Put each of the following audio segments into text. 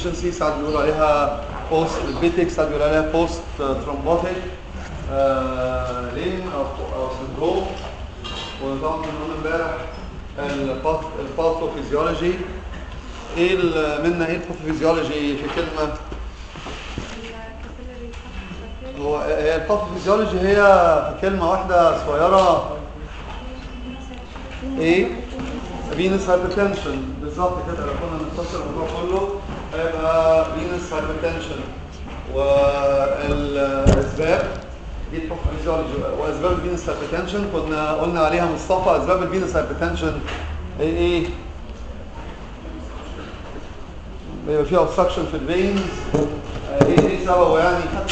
insufficiency ساعات بيقولوا عليها بوست بيتك ساعات بيقولوا عليها بوست ثرومبوتيك لين او او سندروم وطبعا كنا قلنا امبارح الباثوفيزيولوجي ايه ال- منا ايه الباثوفيزيولوجي في كلمه هو هي الباثوفيزيولوجي هي في كلمه واحده صغيره ايه فينس هايبرتنشن بالظبط كده لو كنا نختصر الموضوع كله هيبقى فينس هايبرتنشن والاسباب دي الباثوفيزيولوجي واسباب الفينس هايبرتنشن كنا قلنا عليها مصطفى اسباب الفينس هايبرتنشن ايه ايه بيبقى فيها اوبستراكشن في الفينز ايه ايه سببه يعني حتى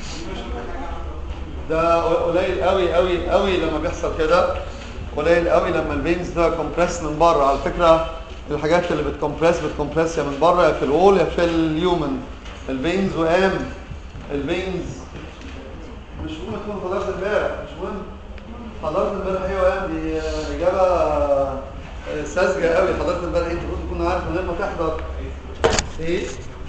ده قليل قوي قوي قوي لما بيحصل كده قليل قوي لما الفينز ده كومبريس من بره على فكره الحاجات اللي بتكمبريس بتكمبريس يا من بره يا في الوول يا في اليومن الفينز وقام الفينز مش مهم تكون حضرت امبارح مش مهم حضرت امبارح ايه وقام دي اجابه آه، ساذجه قوي حضرت امبارح إيه؟ انت المفروض تكون عارف من غير ما تحضر ايه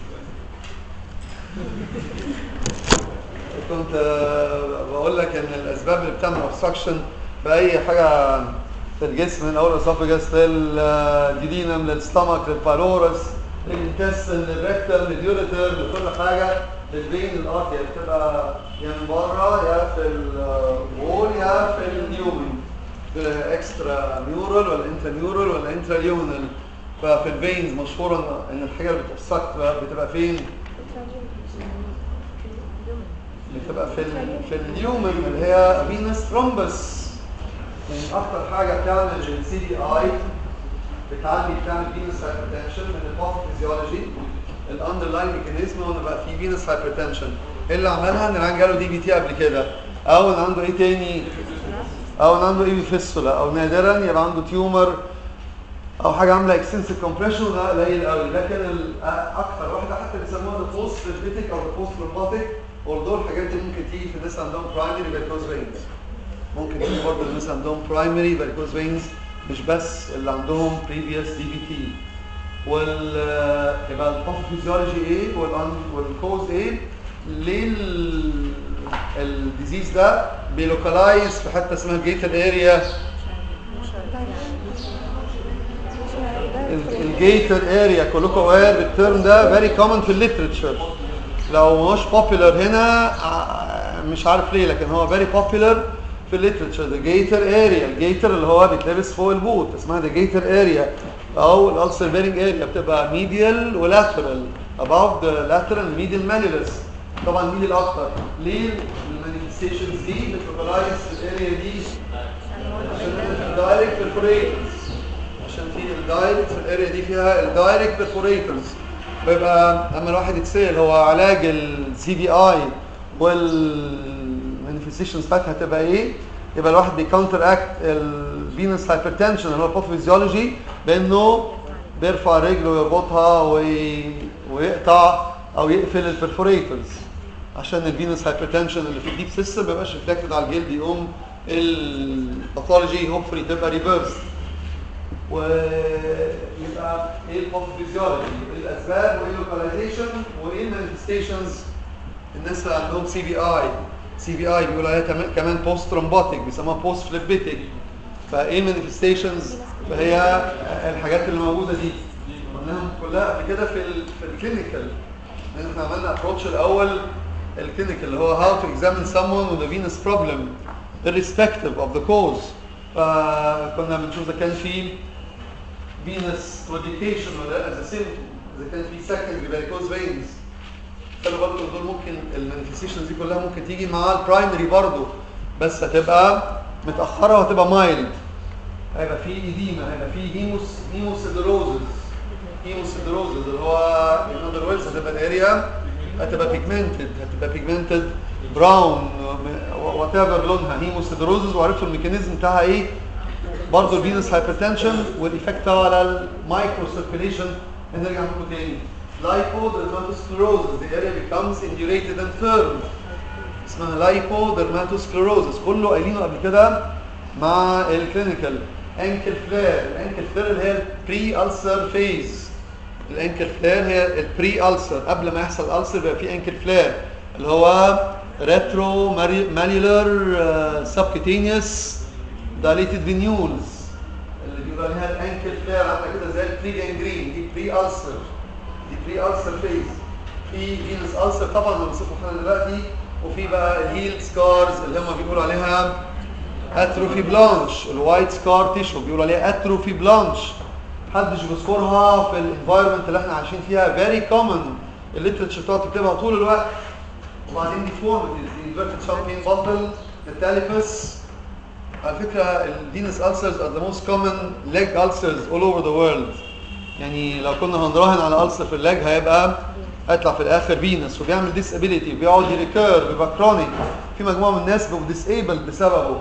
كنت آه، بقول لك ان الاسباب اللي بتعمل obstruction باي حاجه في الجسم من اول اسوفجس للجدينم للستمك للبالورس للانتستين للريكتم لليوريتر لكل حاجه الفين الارتيا بتبقى يا من بره يا في الوول يا في النيومن اكسترا نيورال ولا انترا نيورال ولا انترا يومنال ففي الفينز مشهور ان إن الحاجه اللي بتوسك بتبقى فين؟ بتبقى في ال في اليومن اللي هي فينس ثرومبس يعني اكتر حاجه بتعمل السي دي اي بتعلي بتعمل فينس هايبرتنشن من الباثوفيزيولوجي الاندرلاين ميكانيزم هو إن بقى في فينس هايبرتنشن ايه اللي عملها ان العيان جاله دي بي تي قبل كده او ان عنده ايه تاني او ان عنده ايه فيستولا او نادرا يبقى عنده تيومر او حاجه عامله اكستنسيف كومبريشن وده قليل قوي لكن ال- اكتر واحده حتى بيسموها البوست ريبيتيك او البوست روماتيك ودول الحاجات دي ممكن تيجي في الناس عندهم برايمري فاريكوز فينز ممكن تيجي برضه الناس عندهم برايمري فاريكوز فينز مش بس اللي عندهم بريفيوس دي بي تي وال يبقى الباثوفيزيولوجي ايه والأن- والكوز ايه ليه ال- الديزيز ده بيلوكالايز في حته اسمها جيتال اريا الجيتر اريا كلكم اوير بالترم ده فيري كومن في الليترشر لو مش بوبيلر هنا ع- مش عارف ليه لكن هو فيري بوبيلر في الليترشر ذا جيتر اريا الجيتر اللي هو بيتلبس فوق البوت اسمها ذا جيتر اريا او الالسر فيرنج اريا بتبقى ميديال ولاترال above the lateral medial malleolus طبعا ميديال اكتر ليه المانيفستيشنز دي بتلوكالايز في الاريا دي عشان الدايركت perforators عشان في الدايركت في الاريا دي فيها الدايركت بيرفوريتورز بيبقى اما الواحد يتسال هو علاج السي بي اي والمانيفستيشنز بتاعتها هتبقى ايه يبقى الواحد بيكونتر اكت الفينس هايبرتنشن اللي هو الباثوفيزيولوجي بانه بيرفع رجله ويربطها وي... ويقطع او يقفل البرفوريتورز عشان الفينس هايبرتنشن اللي في الديب سيستم ما يبقاش ريفلكتد على الجلد يقوم الباثولوجي هوبفلي تبقى ريفرس ويبقى ايه الباثوفيزيولوجي الاسباب وايه اللوكاليزيشن وايه المانيفستيشنز الناس اللي عندهم سي بي اي سي بي اي بيقولوا عليها كمان- كمان بوست ترومبوتيك بيسموها بوست فليبيتيك فايه المانيفستيشنز فهي الحاجات اللي موجوده دي قلناها كلها قبل كده في ال في الكلينيكال لان احنا عملنا ابروتش الاول الكلينيكال اللي هو how to examine someone with a venous problem irrespective of the cause فكنا بنشوف اذا كان في venous claudication ولا لا as a symptom اذا كان في secondary varicose veins خلوا بالكم دول ممكن المانيفستيشنز دي كلها ممكن تيجي مع البرايمري برضه بس هتبقى متاخره وهتبقى مايلد هيبقى في ايديما هيبقى في هيموس هيموسيدروزز هيموسيدروزز اللي هو in other words هتبقى الاريا هتبقى بيجمنتد هتبقى بيجمنتد براون وات ايفر لونها هيموسيدروزز وعرفتوا الميكانيزم بتاعها ايه برضه الفينس هايبرتنشن والايفكت على المايكرو سيركيليشن نرجع نقول تاني lipodermatosclerosis the area becomes indurated and firm اسمها lipodermatosclerosis كله قايلينه قبل كده مع الكلينيكال انكل فلير الانكل فلير اللي هي البري ألسر فيز الانكل فلير هي البري ألسر قبل ما يحصل ألسر بيبقى في انكل فلير اللي هو ريترو ماليولر سبكتينيوس دايليتد فينيولز اللي بيبقى ليها الانكل فلير عامله كده زي البري جانجرين دي بري ألسر دي بري ألسر فيز في فينس ألسر طبعا هنوصفه احنا دلوقتي وفي بقى الهيل سكارز اللي هم بيقولوا عليها اتروفي بلانش الوايت سكار تيشو بيقولوا عليها اتروفي بلانش محدش بيذكرها في الانفايرمنت اللي احنا عايشين فيها فيري كومن الليترشر بتقعد تكتبها طول الوقت وبعدين ديفورميتيز انفيرتد شامبين بطل التاليفس على فكره الفينس ulcers are the most common leg ulcers all over the world يعني لو كنا هنراهن على ulcer في الليج هيبقى هيطلع في الاخر فينس وبيعمل ديسابيليتي بيقعد يريكير بيبقى كرونيك في مجموعه من الناس بيبقوا ديسيبل بسببه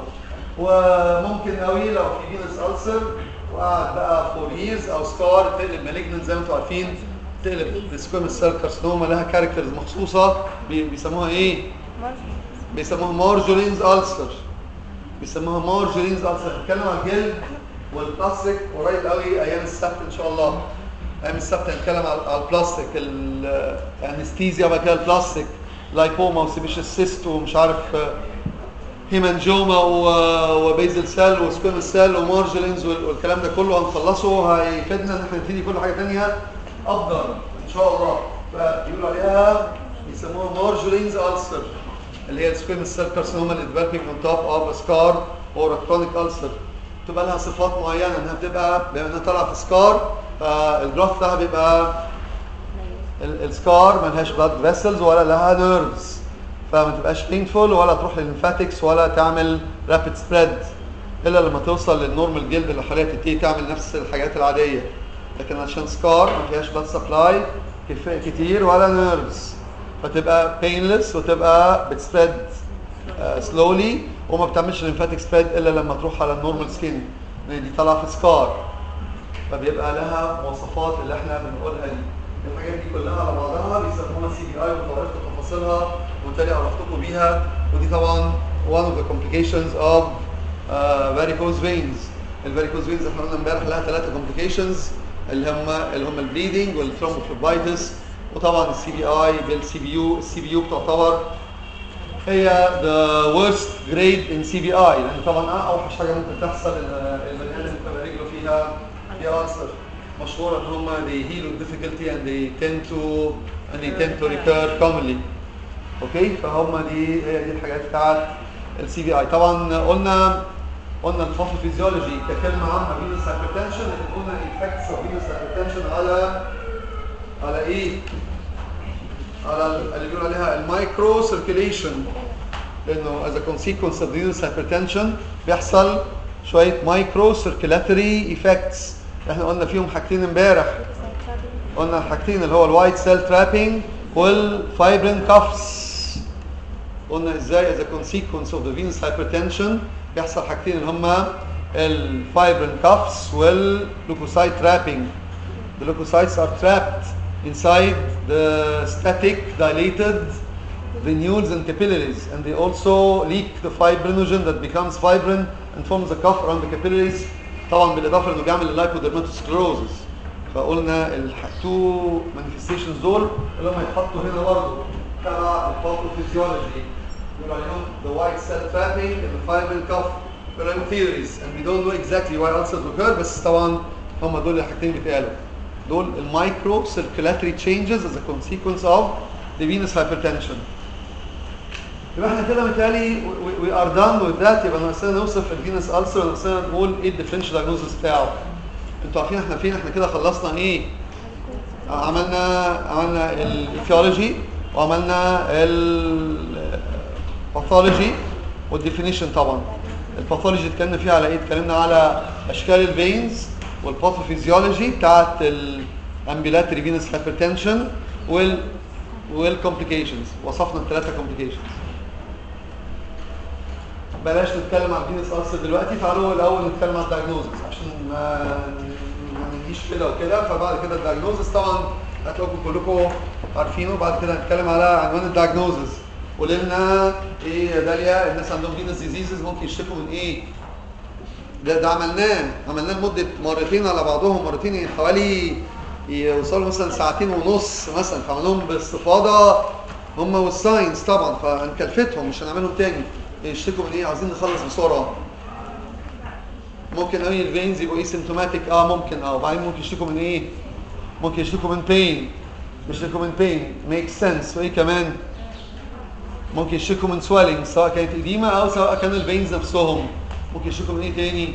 وممكن قوي لو في فينس ulcer وقعد بقى فور ييرز او سكار تقلب مالجنت زي ما انتم عارفين تقلب السكويمس سيل كارسينوما لها كاركترز مخصوصه بي- بيسموها ايه؟ بيسموها مارجولينز ألسر بيسموها مارجولينز ألسر بنتكلم عن الجلد والبلاستيك قريب قوي ايام السبت ان شاء الله ايام السبت هنتكلم على على البلاستيك الانستيزيا بعد كده البلاستيك لايبوما وسيبيشس سيست ومش عارف آه، هيمانجوما و- وبيزل سيل وسكويمس سيل ومارجلينز وال- والكلام ده كله هنخلصه هيفيدنا ان احنا نبتدي كل حاجه ثانيه افضل ان شاء الله فبيقولوا عليها بيسموها مارجلينز ألسر اللي هي السكويمس سيل كارسينوما اللي ديفلوبينج اون توب اوف سكار اور كرونيك ألسر بتبقى لها صفات معينه انها بتبقى بما انها طالعه في سكار فالجراف بتاعها بيبقى ال- السكار ملهاش بلاد فيسلز ولا لها نيرفز فما تبقاش بينفول ولا تروح للليمفاتكس ولا تعمل رابيد سبريد الا لما توصل للنورمال جلد اللي حواليها تبتدي تعمل نفس الحاجات العاديه لكن عشان سكار ما فيهاش بلاد سبلاي كتير ولا نيرفز فتبقى بينلس وتبقى بتسبريد سلولي وما بتعملش ليمفاتيك سبريد الا لما تروح على النورمال سكين دي طالعه في سكار فبيبقى لها مواصفات اللي احنا بنقولها دي الحاجات دي كلها على بعضها بيسموها سي بي اي وطريقه تفاصيلها وبالتالي عرفتكم بيها ودي طبعا one of the complications of uh, varicose veins الفاريكوز فينز احنا قلنا امبارح لها ثلاثه complications اللي هم اللي هم البليدنج والثرومبوفلوبايتس وطبعا السي بي اي بالسي بي يو السي بي يو بتعتبر هي the worst grade in CBI لان طبعا اوحش حاجه ممكن تحصل ان البني ادم تبقى رجله فيها فيها ألسر مشهوره ان هم they heal with difficulty and they tend to and they tend to recur commonly اوكي فهم دي هي دي الحاجات بتاعت السي بي اي طبعا قلنا قلنا الفوتوفيزيولوجي ككلمه عامه فينوس هايبرتنشن لكن قلنا الايفكتس اوف فينوس هايبرتنشن على على ايه؟ على ال- اللي بيقولوا عليها المايكرو سيركيليشن لانه as a consequence of venous hypertension بيحصل شويه مايكرو سيركيلاتوري ايفكتس احنا قلنا فيهم حاجتين امبارح قلنا الحاجتين اللي هو الوايت سيل ترابينج والفايبرين كافس قلنا ازاي as a consequence of the venous hypertension بيحصل حاجتين اللي هما الفايبرين كافس واللوكوسايت ترابينج The leukocytes are trapped inside the static dilated venules and capillaries and they also leak the fibrinogen that becomes fibrin and forms a cuff around the capillaries طبعا بالاضافه انه بيعمل اللايبودرماتوسكلروزس فقلنا التو مانيفستيشنز دول اللي هم يتحطوا هنا برضه تبع الباثوفيزيولوجي بيقولوا عليهم the white cell trapping and the fibrin cuff بيقولوا عليهم theories and we don't know exactly why ulcers occur بس طبعا هم دول الحاجتين بيتقالوا دول المايكرو circulatory changes as a consequence of the venous hypertension يبقى احنا كده متهيألي we are done with that يبقى ناقصنا نوصف الفينس ألسر وناقصنا نقول ايه الديفرنشال دايجنوزس بتاعه انتوا عارفين احنا فين احنا كده خلصنا ايه عملنا عملنا الايثيولوجي وعملنا الباثولوجي والديفينيشن طبعا الباثولوجي اتكلمنا فيها على ايه اتكلمنا على اشكال الفينز والباثوفيزيولوجي بتاعت الامبيلاتري فينس هايبرتنشن وال والكومبليكيشنز وصفنا الثلاثه كومبليكيشنز بلاش نتكلم عن فينس ألسر دلوقتي تعالوا الاول نتكلم عن الدايجنوزس عشان ما ما نجيش كده وكده فبعد كده الدايجنوزس طبعا هتلاقوا كلكم عارفينه بعد كده هنتكلم على عنوان الدايجنوزس قول لنا ايه يا داليا الناس عندهم فينس ديزيزز ممكن يشتكوا من ايه ده ده عملناه عملناه لمده مرتين على بعضهم مرتين يعني حوالي يوصلوا مثلا ساعتين ونص مثلا فعملهم باستفاضه هم والساينس طبعا فهنكلفتهم مش هنعملهم تاني يشتكوا من ايه عايزين نخلص بسرعه ممكن قوي الفينز يبقوا ايه سيمتوماتيك اه ممكن اه وبعدين ممكن يشتكوا من ايه ممكن يشتكوا من بين يشتكوا من بين ميك سنس وايه كمان ممكن يشتكوا من سويلنج سواء كانت اديمه او سواء كانوا الفينز نفسهم ممكن يشتكوا من ايه تاني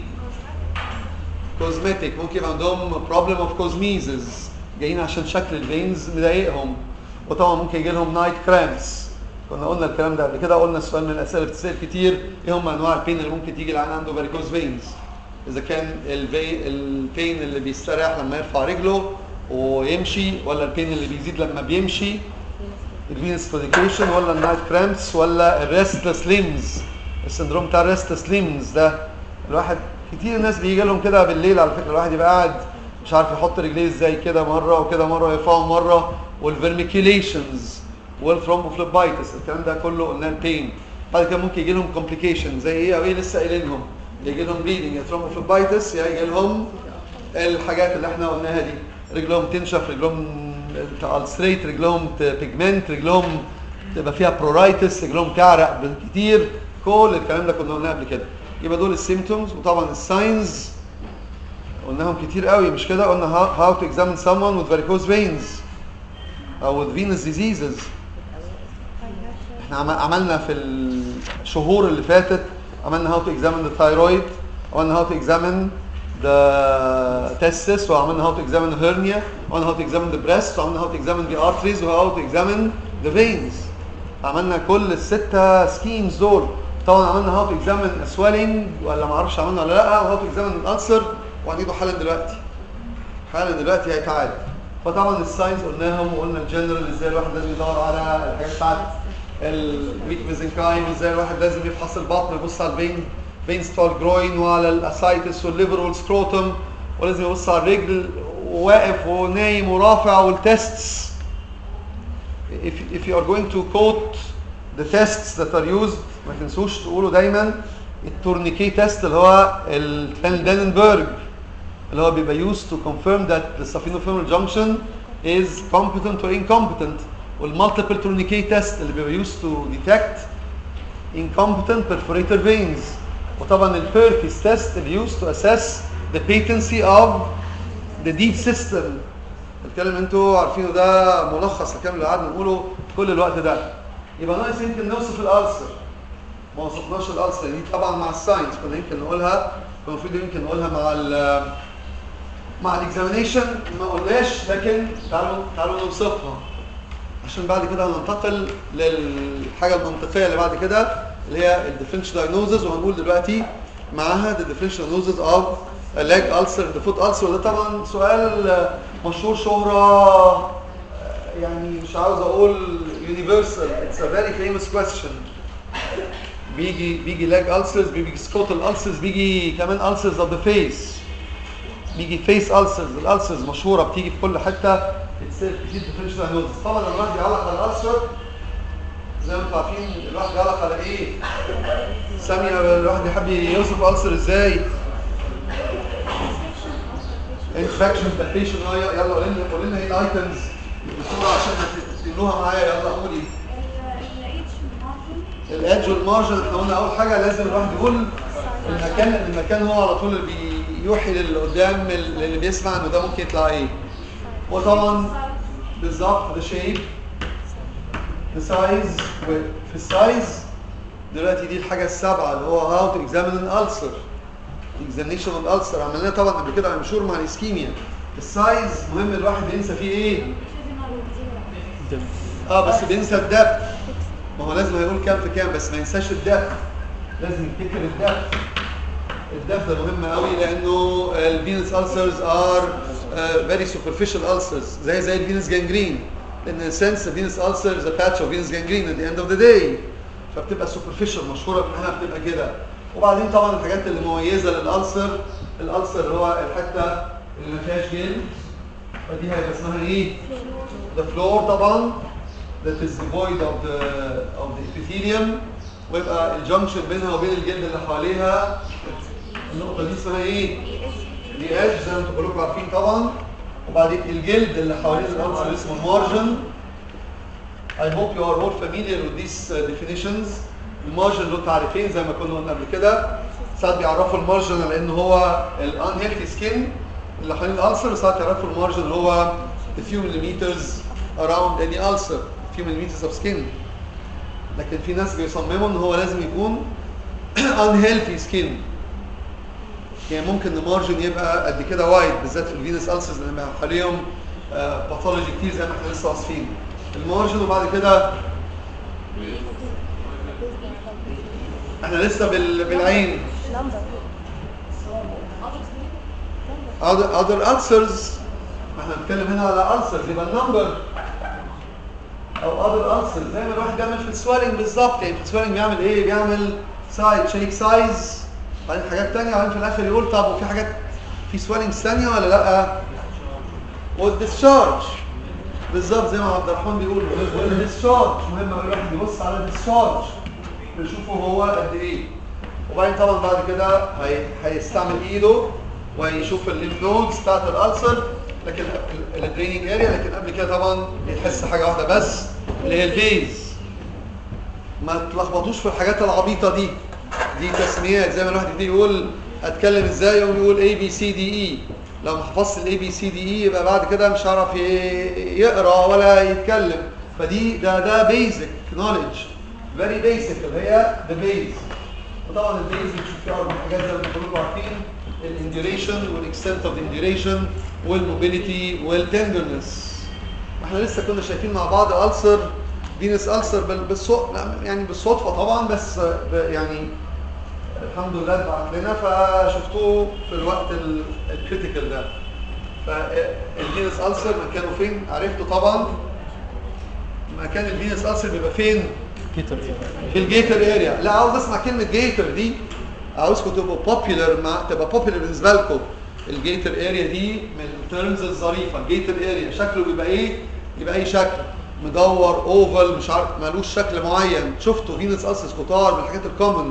كوزمتيك ممكن يبقى عندهم بروبلم اوف كوزميزز جايين عشان شكل الفينز مضايقهم وطبعا ممكن يجي لهم نايت كرامس كنا قلنا الكلام ده قبل كده قلنا السؤال من الاسئله بتسال كتير ايه هم انواع البين اللي ممكن تيجي العيان عنده فاريكوز فينز اذا كان الفي البين اللي بيستريح لما يرفع رجله ويمشي ولا البين اللي بيزيد لما بيمشي الفينس كوديكيشن ولا النايت كرامبس ولا الريستلس ليمز السندروم بتاع الريستلس ليمز ده الواحد كتير الناس بيجي لهم كده بالليل على فكره الواحد يبقى قاعد مش عارف يحط رجليه ازاي كده مره وكده مره ويرفعهم مره والفيرميكيليشنز والثرومبوفلوبايتس الكلام ده كله قلنا البين بعد كده ممكن يجي لهم كومبليكيشن زي ايه او ايه لسه قايلينهم يجي لهم بليدنج يا ثرومبوفلوبايتس يا يجي لهم الحاجات اللي احنا قلناها دي رجلهم تنشف رجلهم تالستريت رجلهم بيجمنت رجلهم تبقى فيها برورايتس رجلهم تعرق كتير كل الكلام ده كنا قلناه قبل كده يبقى دول السيمتومز وطبعا الساينز قلناهم كتير قوي مش كده قلنا how to examine someone with varicose veins او with venous diseases احنا عم- عملنا في الشهور اللي فاتت عملنا how to examine the thyroid وعملنا how to examine the testis وعملنا how to examine the hernia وعملنا how to examine the breast وعملنا how to examine the arteries و how to examine the veins عملنا كل الستة سكيمز دول طبعا عملنا how to examine a swelling ولا ما اعرفش عملنا ولا لا و how to examine an ulcer وهنجيبه حالا دلوقتي حالا دلوقتي هيتعاد فطبعا الساينس قلناهم وقلنا الجنرال ازاي الواحد لازم يدور على الحاجات بتاعت الويك ميزنكايم ازاي الواحد لازم يفحص البطن يبص على الفين فينز بتوع الجروين وعلى الاسايتس والليفر والسكروتم ولازم يبص على الرجل وواقف ونايم ورافع والتستس if, if you are going to quote the tests that are used ما تنسوش تقولوا دايما التورنيكي تيست اللي هو الداننبرج اللي هو بيبقى used to confirm that the saphenofemoral junction is competent or incompetent والمالتيبل tourniquet test اللي بيبقى used to detect incompetent perforator veins وطبعا البيركيز تيست اللي used to assess the patency of the deep system الكلام اللي انتوا عارفينه ده ملخص الكلام اللي قعدنا نقوله كل الوقت ده يبقى ناقص يمكن نوصف الالسر ما وصفناش الالسر دي طبعا مع الساينس كنا يمكن نقولها كنا المفروض يمكن نقولها مع ال مع الاكزامينيشن ما قلناش لكن تعالوا تعالوا نوصفها عشان بعد كده هننتقل للحاجه المنطقيه اللي بعد كده اللي هي الديفرنشال دايجنوزز وهنقول دلوقتي معاها the differential diagnosis of a leg ulcer the foot ulcer وده طبعا سؤال مشهور شهرة يعني مش عاوز اقول universal it's a very famous question بيجي بيجي leg ulcers بيجي scrotal ulcers بيجي كمان ulcers of the face بيجي face ulcers الالسرز مشهوره بتيجي في كل حته بتصير كتير differential diagnosis طبعا لما الواحد يعلق على الالسر زي ما انتم عارفين الواحد يعلق على ايه؟ سامية الواحد يحب يوصف الالسر ازاي؟ انفكشن بالبيشن يلا قول لنا قول لنا ايه الايتمز بسرعه عشان تقولوها معايا يلا قولي الادج والمارجن احنا قلنا اول حاجه لازم الواحد يقول المكان المكان هو على طول اللي بيوحي للي قدام اللي بيسمع انه ده ممكن يطلع ايه وطبعا بالظبط the shape the size في السايز دلوقتي دي الحاجه السابعه اللي هو how to examine an ulcer examination of ulcer عملناه طبعا قبل كده على مشهور مع الاسكيميا السايز مهم الواحد بينسى فيه ايه اه بس بينسى الدبث ما هو لازم هيقول كام في كام بس ما ينساش الدبث لازم يفتكر الدبث الدبث ده مهم قوي لانه الفينس ulcers are uh, very superficial ulcers زي زي الفينس جانجرين لان سنس الفينس ulcer is a patch of venous gangrene at the end of the day فبتبقى superficial مشهوره بانها بتبقى كده وبعدين طبعا الحاجات اللي مميزه للالسر الالسر اللي هو الحته اللي ما فيهاش جلد فدي هيبقى اسمها ايه؟ the floor طبعا that is devoid of the of the epithelium ويبقى الجنكشن بينها وبين الجلد اللي حواليها النقطه دي اسمها ايه؟ دي ايدج زي ما انتم كلكم عارفين طبعا وبعدين الجلد اللي حوالين الالسر اسمه المارجن I hope you are more familiar with these uh, definitions المارجن له تعريفين زي ما كنا قلنا قبل كده ساعات بيعرفوا المارجن على ان هو الانهيلثي سكين اللي حوالين الالسر وساعات يعرفوا المارجن اللي هو a few millimeters around any ulcer few millimeters of skin لكن في ناس بيصمموا ان هو لازم يكون unhealthy skin يعني ممكن المارجن يبقى قد كده وايد بالذات في الفينس السرز لان بيبقى حواليهم باثولوجي كتير زي ما احنا لسه واصفين المارجن وبعد كده احنا لسه بال... بالعين نمبر other, other ulcers احنا بنتكلم هنا على ulcers يبقى النمبر او other ulcers زي ما الواحد بيعمل في السويلنج بالظبط يعني في السويلنج بيعمل ايه بيعمل سايد شيك سايز بعدين حاجات تانية وبعدين في الاخر يقول طب وفي حاجات في سويلنج ثانية ولا لا والديسشارج بالظبط زي ما عبد الرحمن بيقول والديسشارج مهم قوي الواحد يبص على الديسشارج يشوفه هو قد ايه وبعدين طبعا بعد كده هي... هيستعمل ايده ويشوف الليمف نودز بتاعت الالسر لكن الدريننج اريا لكن قبل كده طبعا بيحس حاجه واحده بس اللي هي البيز ما تلخبطوش في الحاجات العبيطه دي دي تسميات زي ما الواحد يبتدي يقول اتكلم ازاي يقوم يقول اي بي سي دي اي لو ما حفظش الاي بي سي دي اي يبقى بعد كده مش هيعرف ي- يقرا ولا يتكلم فدي ده ده بيزك نوليدج فيري بيزك اللي هي ذا بيز وطبعا البيز بنشوف فيه اربع حاجات زي ما كلكم عارفين الانديوريشن والاكستنت اوف الانديوريشن والموبيليتي والتندرنس احنا لسه كنا شايفين مع بعض ألسر فينس ألسر بال- بالصو... يعني بالصدفة طبعا بس ب- يعني الحمد لله اتبعت لنا فشفتوه في الوقت ال- الكريتيكال ده فالفينس ألسر مكانه فين عرفته طبعا مكان الفينس ألسر بيبقى فين كيتر في الجيتر اريا لا عاوز اسمع كلمه جيتر دي عاوزكم تبقوا بوبيلر مع تبقى بوبيلر بالنسبه لكم الجيتر اريا دي من الترمز الظريفه الجيتر اريا شكله بيبقى ايه يبقى اي شكل مدور اوفل مش عارف مالوش شكل معين شفتوا فينس السس كتار من الحاجات الكومن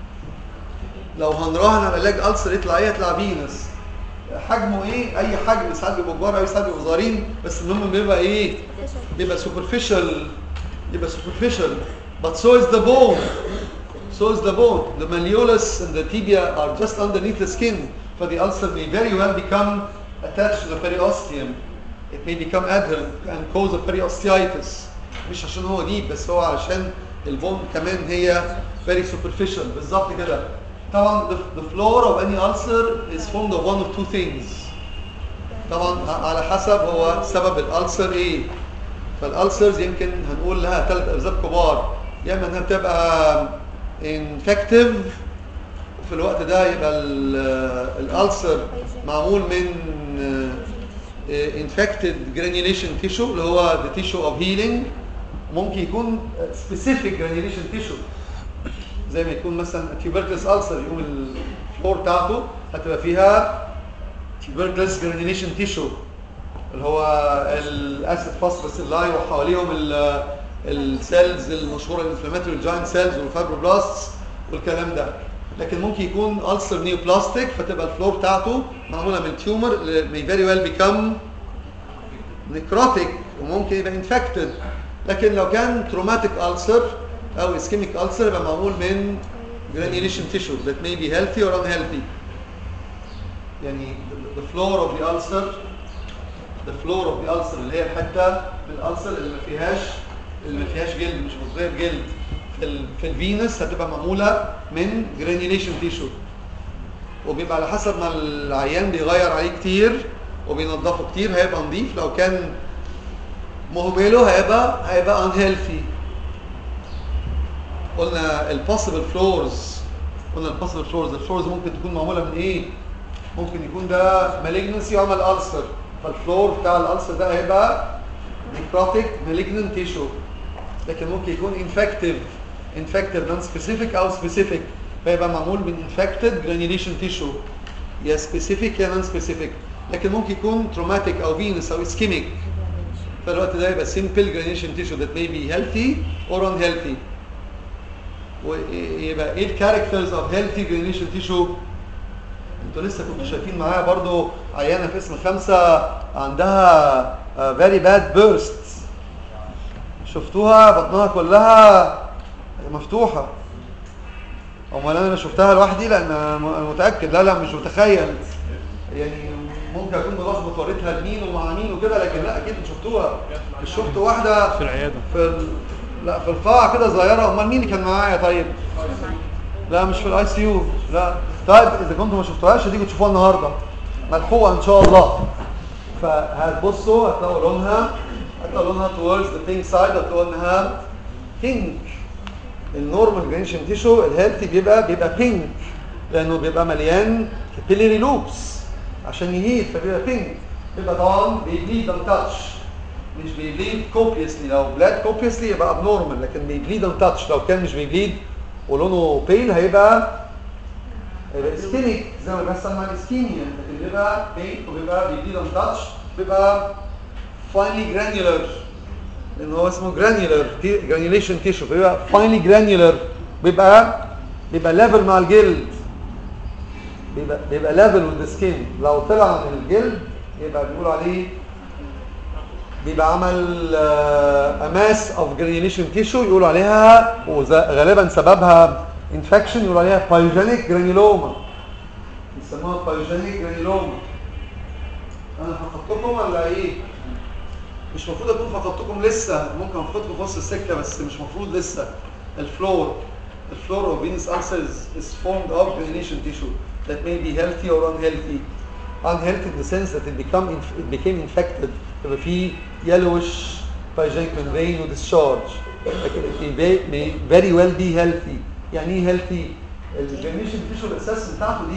لو هنراهن على علاج السر يطلع ايه يطلع فينس حجمه ايه اي حجم ساعات بيبقوا كبار قوي ساعات بيبقوا صغيرين بس المهم بيبقى ايه بيبقى superficial يبقى superficial but so is the bone so is the bone the malleolus and the tibia are just underneath the skin for the ulcer may very well become attached to the periosteum it may become adherent and cause a periosteitis مش عشان هو ديب بس هو علشان البون كمان هي very superficial بالظبط كده طبعا the, the floor of any ulcer is formed of one of two things طبعا على حسب هو سبب الالسر ايه فالالسرز يمكن هنقول لها ثلاث اسباب كبار يا اما انها بتبقى انفكتيف وفي الوقت ده يبقى الالسر معمول من انفكتد جرانيوليشن تيشو اللي هو the tissue of healing ممكن يكون specific granulation tissue زي ما يكون مثلا tuberculous ulcer يقوم الفلور بتاعته هتبقى فيها tuberculous granulation tissue اللي هو الاسيد فوسفورس اللاي وحواليهم ال- السيلز المشهوره الانفلاماتوري جاينت سيلز والفايبروبلاستس والكلام ده لكن ممكن يكون ألسر نيوبلاستيك فتبقى الفلور بتاعته معموله من تيومر may very well become necrotic وممكن يبقى infected لكن لو كان traumatic ulcer او ischemic ulcer يبقى معمول من granulation tissue that may be healthy or unhealthy يعني the- the floor of the ulcer the floor of the ulcer اللي هي الحته من الالسر اللي ما فيهاش اللي ما فيهاش جلد مش مصدر جلد في ال في الفينس هتبقى معموله من جرانيوليشن تيشو وبيبقى على حسب ما العيان بيغير عليه كتير وبينضفه كتير هيبقى نظيف لو كان مهمله هيبقى هيبقى unhealthy قلنا البوسيبل فلورز قلنا البوسيبل فلورز الفلورز ممكن تكون معموله من ايه ممكن يكون ده مالجنسي وعمل ألسر فالفلور بتاع الألسر ده هيبقى نيكروتيك مالجننت تيشو لكن ممكن يكون انفكتيف انفكتيف نون سبيسيفيك او سبيسيفيك فيبقى معمول من انفكتد جرانيوليشن تيشو يا سبيسيفيك يا نون سبيسيفيك لكن ممكن يكون تروماتيك او فينس او اسكيميك فالوقت ده يبقى simple granulation tissue that may be healthy or unhealthy ويبقى ايه الكاركترز of healthy granulation tissue انتوا لسه كنتوا شايفين معايا برضو عيانه في اسم خمسة عندها فيري باد بيرست شفتوها بطنها كلها مفتوحه امال انا شفتها لوحدي لان انا متاكد لا لا مش متخيل يعني ممكن اكون بلخبط وريتها لمين ومع مين وكده لكن لا اكيد شفتوها مش شفت واحده في العياده في ال... لا في القاعه كده صغيره امال مين اللي كان معايا طيب لا مش في الاي سي يو لا طيب اذا كنتوا ما شفتوهاش هتيجوا تشوفوها النهارده ملحوقه ان شاء الله فهتبصوا هتلاقوا لونها هتلاقوا لونها towards the pink side هتلاقوا انها pink النورمال جرينشن تيشو الهيلثي بيبقى بيبقى بينك لانه بيبقى مليان كابيلاري لوبس عشان يهيل فبيبقى بينك بيبقى طبعا بيبليد ان تاتش مش بيبليد كوبيسلي لو بلاد كوبيسلي يبقى ابنورمال لكن بيبليد ان تاتش لو كان مش بيبليد ولونه بيل هيبقى هيبقى سكينيك زي ما بيحصل مع الاسكيميا لكن بيبقى بينك وبيبقى بيبليد ان تاتش بيبقى فاينلي جرانيولر لان هو اسمه جرانيولر جرانيوليشن تيشو فبيبقى فاينلي جرانيولر بيبقى بيبقى ليفل مع الجلد بيبقى بيبقى ليفل وذ سكين لو طلع من الجلد يبقى بيقولوا عليه بيبقى عمل اماس اوف جرانيوليشن تيشو يقولوا عليها وغالبا سببها انفكشن يقولوا عليها بايوجينيك جرانيولوما يسموها بايوجينيك جرانيولوما انا فقدتكم ولا ايه مش المفروض اكون فقدتكم لسه ممكن افقدكم في وسط السكه بس مش المفروض لسه الفلور الفلور of venous ulcers is formed of granulation tissue that may be healthy or unhealthy unhealthy in the sense that it become it became infected يبقى في yellowish pyogenic membrane و discharge لكن it may, may very well be healthy يعني ايه healthy الجرانيشن تيشو الاساس بتاعته دي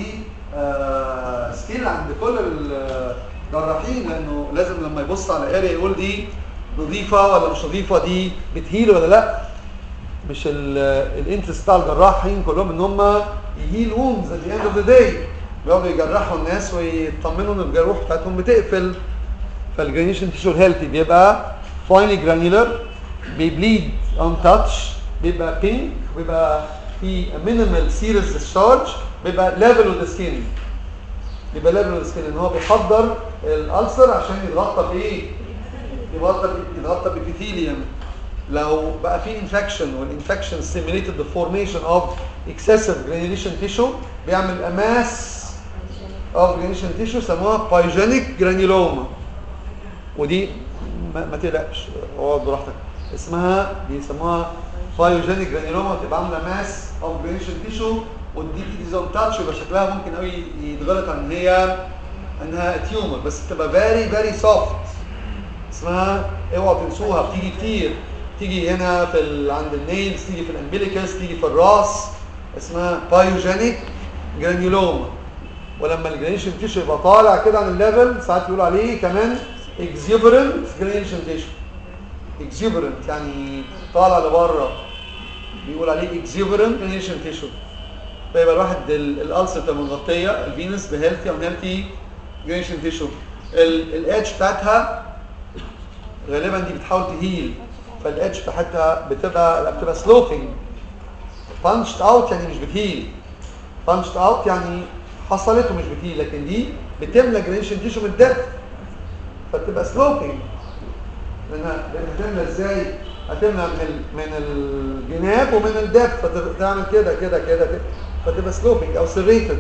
آه سكيل عند كل الجراحين لانه لازم لما يبص على اريا يقول دي نظيفه ولا مش نظيفه دي بتهيل ولا لا مش الانترست بتاع الجراحين كلهم ان هم يهيل وومز at the end of the day بيقعدوا يجرحوا الناس ويطمنوا ان الجروح بتاعتهم بتقفل فالجرانيشن تيشو الهيلثي بيبقى فاينلي جرانيولر بيبليد اون تاتش بيبقى بينك بيبقى في مينيمال سيريس ديسشارج بيبقى ليفل اوف ذا سكين بيبقى ليفل اوف ذا سكين ان هو بيحضر الالسر عشان يتغطى بايه؟ يتغطى يتغطى بابيثيليوم لو بقى في انفكشن والانفكشن stimulated the formation of excessive granulation tissue بيعمل اماس of granulation tissue سموها pyogenic granuloma ودي ما, ما تقلقش اقعد براحتك اسمها بيسموها pyogenic granuloma بتبقى عامله ماس of granulation tissue ودي تيجي زون تاتش يبقى شكلها ممكن قوي يتغلط عن ان هي انها تيومر بس بتبقى very very soft اسمها اوعوا تنسوها بتيجي كتير تيجي هنا في ال... عند النيلز تيجي في الامبليكس تيجي في الراس اسمها بايوجينيك جرانيولوما ولما الجرانيشن تيشو يبقى طالع كده عن الليفل ساعات يقولوا عليه كمان اكزيوبرنت جرانيشن تيشو اكزيوبرنت يعني طالع لبره بيقول عليه اكزيوبرنت جرانيشن تيشو فيبقى الواحد الالسر تبقى مغطيه الفينس بهيلثي او هيلثي جرانيشن تيشو الادج بتاعتها غالبا دي بتحاول تهيل فالادج بتاعتها بتبقى لا بتبقى سلوبينج بانشد اوت يعني مش بتهيل بانشد اوت يعني حصلت ومش بتهيل لكن دي بتملى جرينشن تيشو من الدبث فبتبقى سلوبينج لانها هتملى ازاي؟ هتملى من ال... من الجناب ومن الدبث فتعمل كده كده كده كده فتبقى سلوبينج او سريتد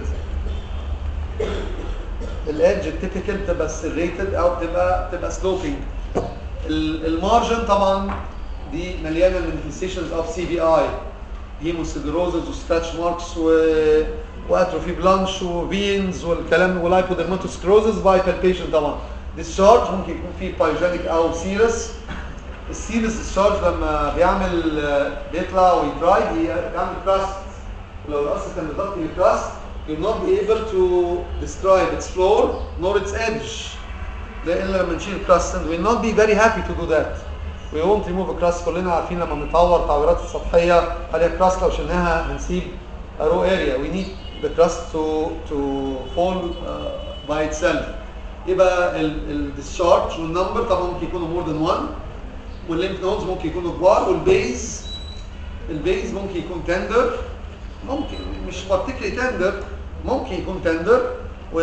الادج التيبيكال بتبقى سريتد او بتبقى بتبقى سلوبينج المارجن طبعا دي مليانه مانيفستيشنز اوف سي بي اي هيموسيدروزز وستاتش ماركس و واتروفي بلانش وفينز والكلام ولايبودرماتوسكروزز باي بالبيشن طبعا ديسشارج ممكن يكون فيه بايجينيك او سيرس السيرس ديسشارج لما بيعمل بيطلع ويدراي بيعمل كراست ولو الاصل كان بيغطي الكراست you'll not be able to describe its floor nor its edge ده الا لما نشيل الكراست and we'll not be very happy to do that we won't remove a crust كلنا عارفين لما بنطور تعويرات السطحيه عليها كراست لو شلناها هنسيب a raw area we need the crust to to fall uh, by itself يبقى ال discharge والنمبر طبعا ممكن يكونوا more than one والليمف نودز ممكن يكونوا كبار والبيز البيز ممكن يكون تندر ممكن مش particularly tender ممكن يكون تندر و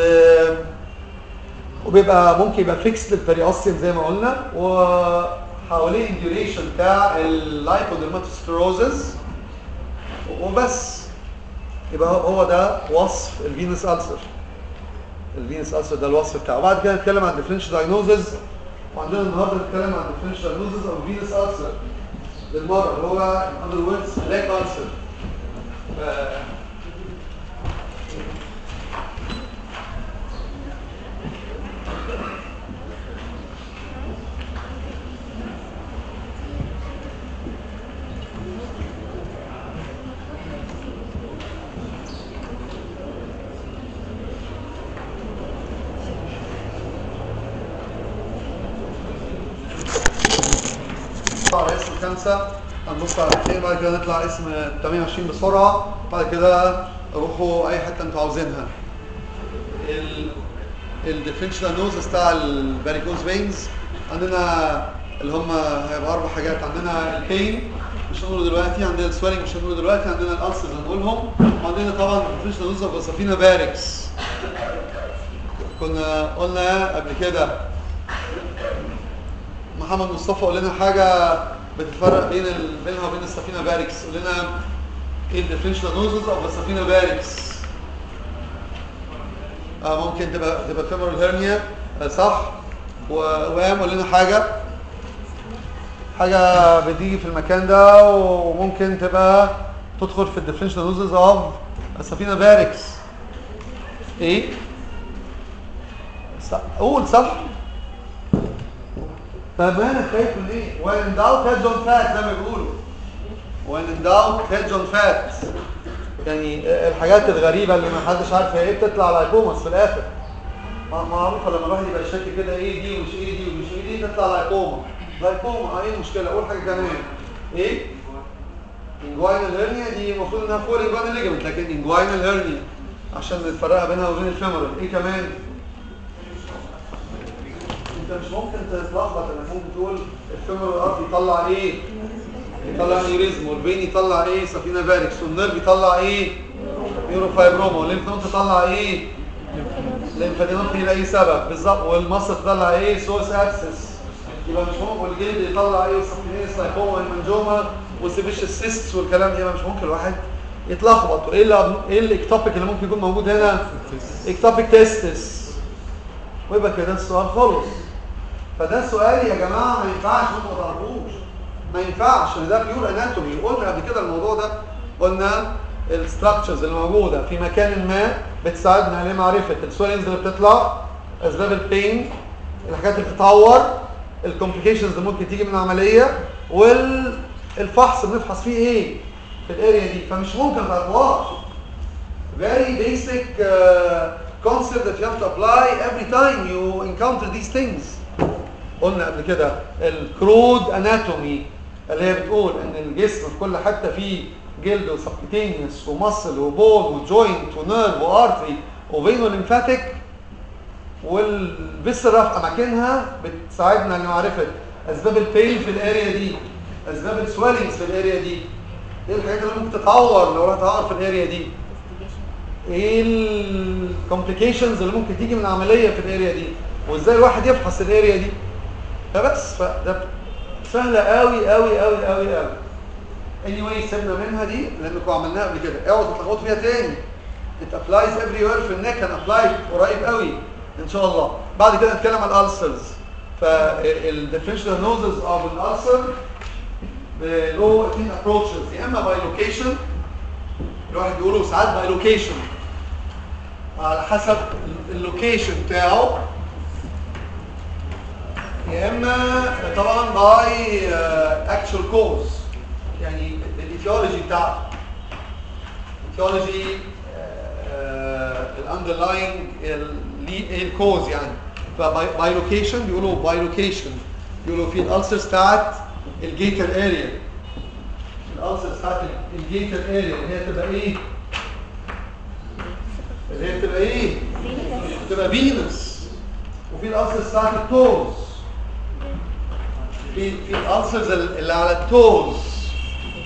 وبيبقى ممكن يبقى فيكس للبريوستيوم زي ما قلنا وحواليه الديوريشن بتاع اللايكودرماتوسكلروزز وبس يبقى هو ده وصف الفينس ألسر الفينس ألسر ده الوصف بتاعه وبعد كده نتكلم عن ديفرنشال دايجنوزز وعندنا النهارده نتكلم عن ديفرنشال دايجنوزز او فينس ألسر بالمره اللي هو اندر ووردز لاك ألسر على اسم خمسة هنبص على الاثنين بعد كده نطلع اسم 28 بسرعة بعد كده روحوا أي حتة أنتوا عاوزينها. ال الديفرنشال نوز بتاع الباريكوز فينز عندنا اللي هم هيبقى أربع حاجات عندنا البين مش هنقوله دلوقتي عندنا السويلنج مش هنقوله دلوقتي عندنا الألسرز هنقولهم وعندنا طبعا الديفرنشال نوز اوف سفينة باركس كنا قلنا قبل كده محمد مصطفى قال لنا حاجه بتفرق بين ال... بينها وبين السفينه باركس قال لنا ايه الديفرنشال نوزز او السفينه باركس آه ممكن تبقى تبقى فيمورال هيرنيا آه صح و- وقام قال لنا حاجه حاجه بتيجي في المكان ده وممكن تبقى تدخل في الديفرنشال نوزز اوف السفينه باركس ايه صح قول صح طب انا خايف من ايه؟ وين ان داوت هيد اون فات زي ما بيقولوا. وين ان داوت هيد اون فات. يعني الحاجات الغريبه اللي ما حدش عارف هي ايه بتطلع لايكوماس في الاخر. مع- معروفه لما الواحد يبقى شاكك كده ايه دي ومش ايه دي ومش ايه دي تطلع لايكوما. لايكوما اه ايه المشكله؟ اقول حاجه كمان. ايه؟ انجواينال هيرنيا دي المفروض انها فور انجواينال ليجمنت لكن انجواينال هيرنيا عشان نفرقها بينها وبين الفيمورال. ايه كمان؟ انت مش ممكن تتلخبط انك ممكن تقول الفيمورال ارت يطلع ايه يطلع نيوريزم والبين يطلع ايه سفينه باركس والنيرف يطلع ايه نيوروفايبروما والليمف نود تطلع ايه ليمفادينوبي لاي سبب بالظبط والمصل تطلع ايه سورس ابسس يبقى مش ممكن والجلد يطلع ايه سفينه سايكوما والمنجوما والسيفيشال سيستس والكلام ده يبقى مش ممكن الواحد يتلخبط وايه اللي ايه الاكتوبيك اللي ممكن يكون موجود هنا اكتوبيك تيستس ويبقى كده السؤال خلص فده سؤال يا جماعه ما ينفعش انتوا ما تعرفوش ما ينفعش ان ده بيور اناتومي قلنا قبل كده الموضوع ده قلنا الستراكشرز اللي موجوده في مكان ما بتساعدنا لمعرفه السويلنجز اللي بتطلع اسباب البين الحاجات اللي بتتعور الكومبليكيشنز اللي ممكن تيجي من العمليه والفحص بنفحص فيه ايه في الاريا دي فمش ممكن ما تعرفوهاش very basic uh, concept that you have to apply every time you encounter these things قلنا قبل كده الكرود اناتومي اللي هي بتقول ان الجسم في كل حته فيه جلد وسبكتينيوس ومصل وبول وجوينت ونيرف وارتري وفينو ليمفاتيك والفيسرا في اماكنها بتساعدنا لمعرفه اسباب البين في الاريا دي اسباب السويلنجز في الاريا دي ايه الحاجات اللي ممكن تتعور لو هتعور في الاريا دي ايه الكومبليكيشنز اللي ممكن تيجي من العمليه في الاريا دي وازاي الواحد يفحص الاريا دي فبس فده سهله قوي قوي قوي قوي قوي anyway سيبنا منها دي لانكم عملناها قبل كده اوعوا تتلخبطوا فيها تاني it applies everywhere في النك هنابلاي قريب قوي ان شاء الله بعد كده نتكلم عن الالسرز فالديفرنشال نوزز اوف الالسر له اثنين ابروتشز يا اما باي لوكيشن الواحد بيقولوا ساعات باي لوكيشن على حسب اللوكيشن بتاعه يا اما طبعا باي اكشوال كوز يعني الايثيولوجي بتاعته الايثيولوجي الاندرلاينج ايه الكوز يعني فباي لوكيشن بيقولوا باي لوكيشن بيقولوا في الالسرز بتاعت الجيتر اريا الالسرز بتاعت الجيتر اريا اللي هي تبقى ايه؟ اللي هي تبقى ايه؟ تبقى فينس وفي الالسرز بتاعت التوز في في الالسرز اللي على التوز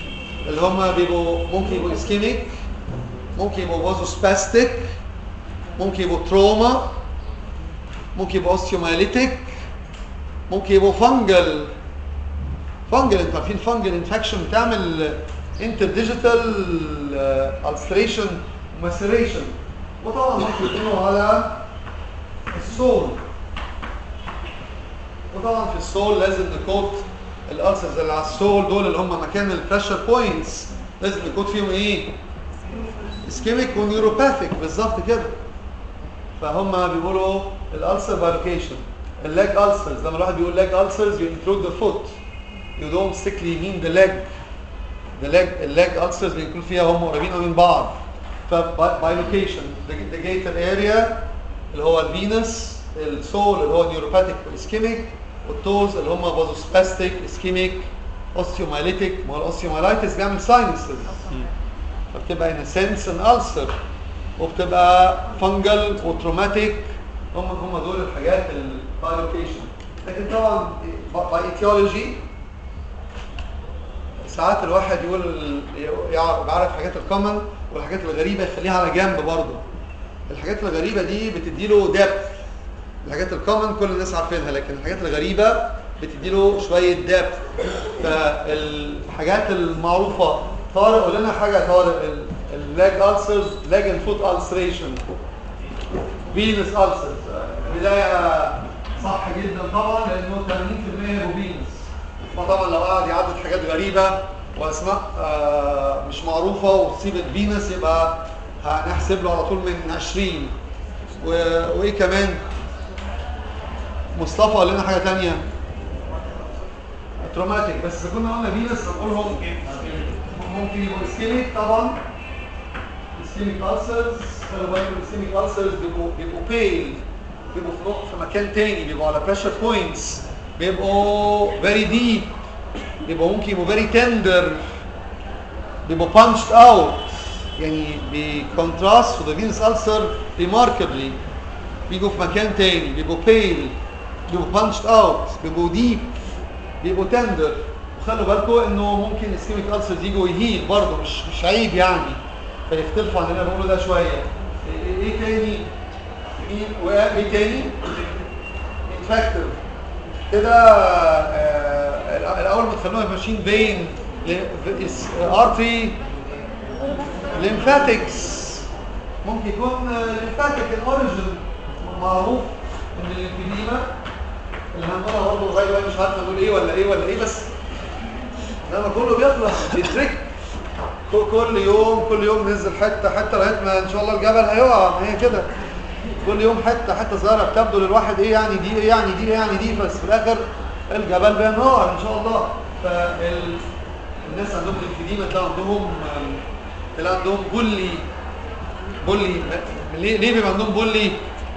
اللي هم بيبقوا ممكن يبقوا اسكيميك ممكن يبقوا بوزو سباستيك ممكن يبقوا تروما ممكن يبقوا اوستيومايليتيك ممكن يبقوا فانجل فانجل انتوا عارفين فانجل انفكشن بتعمل انتر ديجيتال الستريشن وماسيريشن وطبعا ممكن يكونوا على السول وطبعا في السول لازم نكوت الالسرز اللي على السول دول اللي هم مكان البريشر بوينتس لازم نكوت فيهم ايه اسكيميك ونيوروباثيك بالظبط كده فهم بيقولوا الالسر بايلوكيشن اللاج ulcers لما الواحد بيقول leg ulcers you include the foot you don't strictly mean the leg the leg اللاج ulcers بيكون فيها هم قريبين قوي من بعض ف bilocation the, the gated area اللي هو الفينس السول اللي هو نيوروباثيك والاسكيميك والتوز اللي هم بازوسباستيك اسكيميك اوستيومايليتيك ما هو الاوستيومايلايتس بيعمل ساينسز فبتبقى in a sense an ulcer وبتبقى فنجل وتروماتيك هم هم دول الحاجات البايلوكيشن لكن طبعا باي ايتيولوجي ساعات الواحد يقول يعرف يعرف الحاجات الكومن والحاجات الغريبه يخليها على جنب برضه الحاجات الغريبه دي بتدي له دبث الحاجات الكومن كل الناس عارفينها لكن الحاجات الغريبه بتدي له شويه دبث فالحاجات المعروفه طارق قول لنا حاجه طارق اللاج السرز لاج اند فوت السريشن فينس السرز بدايه صح جدا طبعا لانه 80% هو فينس فطبعا لو قعد يعدد حاجات غريبه واسماء آه مش معروفه وتسيب الفينس يبقى هنحسب له على طول من 20 و... وايه كمان مصطفى قال لنا حاجه ثانيه تروماتيك بس اذا كنا قلنا فينس هنقولهم ممكن يبقوا اسكيميك طبعا اسكيميك ulcers خلوا بالكم الاسكيميك ulcers بيبقوا بيبقوا بيل بيبقوا في نقط في مكان تاني بيبقوا على بريشر بوينتس بيبقوا فيري ديب بيبقوا ممكن يبقوا فيري تندر بيبقوا punched out يعني بكونتراست to the venous ulcer remarkably بيجوا في مكان تاني بيبقوا pale بيبقوا punched out بيبقوا deep بيبقوا tender وخلوا بالكم انه ممكن اسكيميك ulcers يجوا يهيل برضه مش مش عيب يعني فيختلفوا عن اللي انا بقوله ده شويه ايه تاني ايه وايه تاني انفكتيف كده آه الاول ما تخلوها ماشيين فين ارتري ليمفاتكس ممكن يكون ليمفاتيك الاوريجن معروف ان الليمفيديما اللي هنقولها برضه لغايه مش عارف نقول ايه ولا ايه ولا ايه بس لما كله بيطلع بيترك كل يوم كل يوم ننزل حته حته لغايه ما ان شاء الله الجبل هيقع ما هي كده كل يوم حته حته صغيره بتبدو للواحد ايه يعني دي ايه يعني دي ايه يعني دي بس في الاخر الجبل بينهار ان شاء الله فالناس عندهم الانفيديما تلاقي عندهم تلاقي عندهم بولي بولي ليه ليه بيبقى عندهم بولي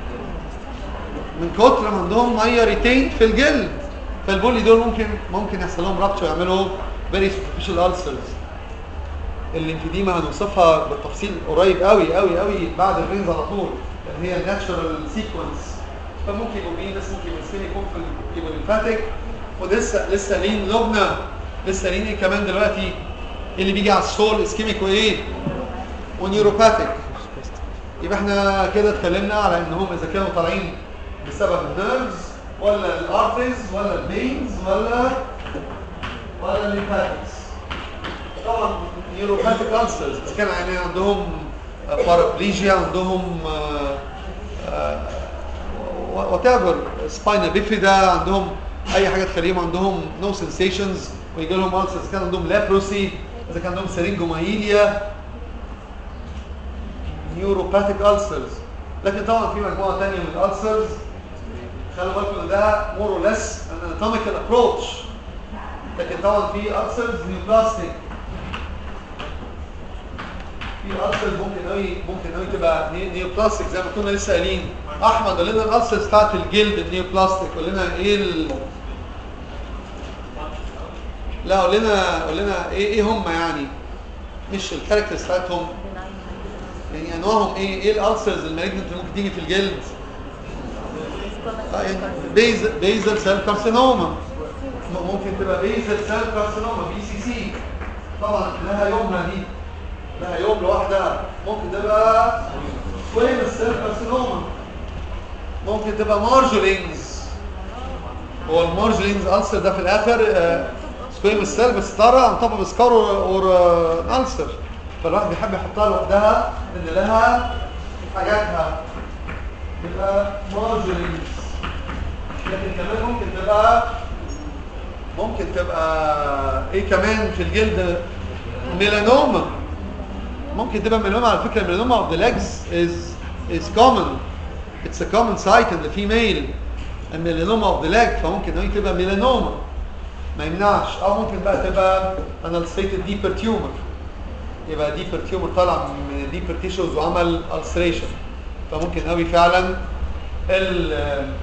من كتر ما عندهم ميه ريتين في الجلد فالبولي دول ممكن ممكن يحصل لهم رابتشر يعملوا فيري سوبرفيشال ulcers الليمفيديما هنوصفها بالتفصيل قريب قوي قوي قوي بعد الرينز على طول لان هي الناتشرال سيكونس فممكن يبقوا فينس ممكن يبقوا سكيني ممكن يبقوا ليمفاتيك ولسه لسه لين لبنى لسه لين ايه كمان دلوقتي ايه اللي بيجي على السول اسكيميك وايه ونيوروباثيك يبقى احنا كده اتكلمنا على ان هم اذا كانوا طالعين بسبب النيرفز ولا الارتريز ولا البينز ولا ولا الليمفاتكس طبعا نيوروباثيك ulcers اذا كان يعني عندهم بارابليجيا عندهم وات ايفر سباينا بيفيدا عندهم اي حاجه تخليهم عندهم نو no سنسيشنز ويجي لهم ulcers اذا كان عندهم لابروسي اذا كان عندهم سرينجومايليا نيوروباثيك ulcers لكن طبعا في مجموعه ثانيه من الالسرز خلوا بالكم ان ده مور اور ليس ان اناتوميكال ابروتش لكن طبعا في السرز نيوبلاستيك في السرز ممكن قوي ممكن قوي تبقى نيوبلاستيك زي ما كنا لسه قايلين احمد قول لنا الالسرز بتاعت الجلد النيوبلاستيك قول لنا ايه ال... لا قول لنا قول لنا ايه ايه هم يعني مش الكاركترز بتاعتهم يعني انواعهم ايه ايه الالسرز المالجنت اللي ممكن تيجي في الجلد يعني بيز بيزل سيل كارسينوما ممكن تبقى بيزل سيل كارسينوما بي سي سي طبعا لها يومها دي لها يوم لوحدها ممكن تبقى سكويمس سيل كارسينوما ممكن تبقى مارجولينز هو المارجولينز ألسر ده في الآخر سكويمس سيل بس طرى on top of a scar or, or uh, an ulcer فالواحد بيحب يحطها لوحدها ان لها حاجاتها يبقى مارجولينز لكن كمان ممكن تبقى ممكن تبقى ايه كمان في الجلد ميلانوما ممكن تبقى ميلانوما على فكره ميلانوما of the legs is is common it's a common sight in the female الميلانوما of the leg فممكن هي تبقى ميلانوما ما يمنعش او ممكن بقى تبقى unulcerated deeper tumor يبقى deeper tumor طالع من deeper tissues وعمل ulceration فممكن قوي فعلا ال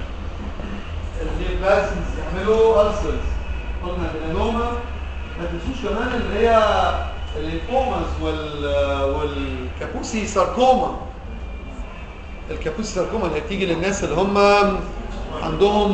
النيوبلازمز يعملوا ulcers قلنا الميلانوما ما تنسوش كمان اللي هي الليمفوماز وال والكابوسي ساركوما الكابوسي ساركوما اللي بتيجي للناس اللي هم عندهم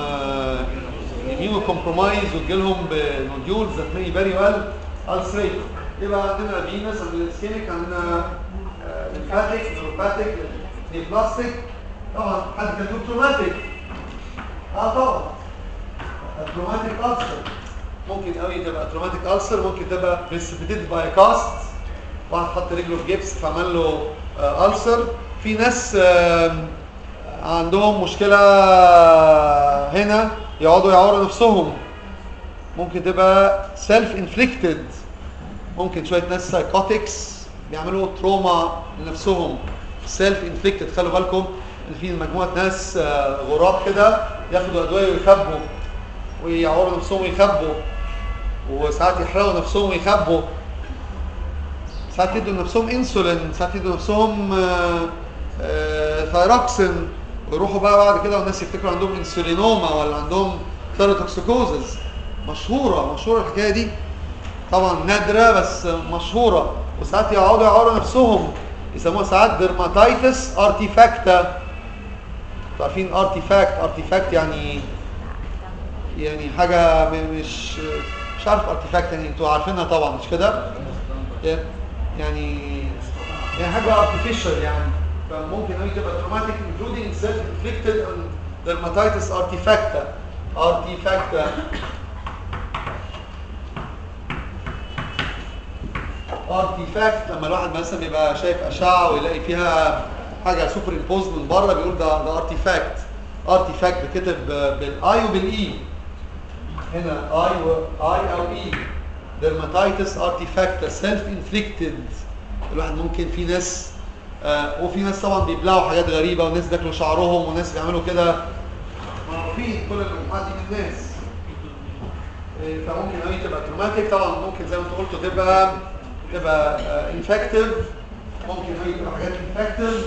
اميونو كومبرومايز وتجي لهم بنوديولز ذات مي فيري ويل السريت يبقى عندنا فينس عندنا سكينيك عندنا ليمفاتيك نيوروباتيك نيوبلاستيك طبعا حد كان يقول تروماتيك اه طبعا التروماتيك ألسر ممكن قوي تبقى تروماتيك ألسر ممكن تبقى بريسبيتيد باي كاست واحد حط رجله في جبس فعمل له ألسر في ناس عندهم مشكلة هنا يقعدوا يعوروا نفسهم ممكن تبقى سيلف انفليكتد ممكن شوية ناس سايكوتكس بيعملوا تروما لنفسهم سيلف انفليكتد خلوا بالكم ان في مجموعة ناس غراب كده ياخدوا ادوية ويخبوا ويعوروا نفسهم ويخبوا وساعات يحرقوا نفسهم ويخبوا ساعات يدوا لنفسهم انسولين ساعات يدوا لنفسهم ثايروكسين ويروحوا بقى بعد كده والناس يفتكروا عندهم انسولينوما ولا عندهم ثيروتوكسيكوزز مشهوره مشهوره الحكايه دي طبعا نادره بس مشهوره وساعات يقعدوا يعوروا نفسهم يسموها ساعات ديرماتايتس ارتيفاكتا عارفين ارتيفاكت ارتيفاكت يعني يعني حاجه مش مش عارف ارتيفاكت يعني انتوا عارفينها طبعا مش كده يعني يعني حاجه ارتفيشال يعني فممكن قوي تبقى تروماتيك including self inflicted dermatitis artifacta artifacta artifact لما الواحد مثلا بيبقى شايف اشعه ويلاقي فيها حاجه سوبر امبوز من بره بيقول ده ده ارتيفاكت ارتيفاكت بكتب بالاي وبالاي هنا اي و اي او اي dermatitis artifacta self inflicted الواحد ممكن في ناس آه وفي ناس طبعا بيبلعوا حاجات غريبه وناس بياكلوا شعرهم وناس بيعملوا كده معروفين كل المجموعات دي من الناس آه فممكن قوي تبقى تروماتيك طبعا ممكن زي ما انت قلت تبقى تبقى انفكتيف آه ممكن قوي تبقى حاجات انفكتيف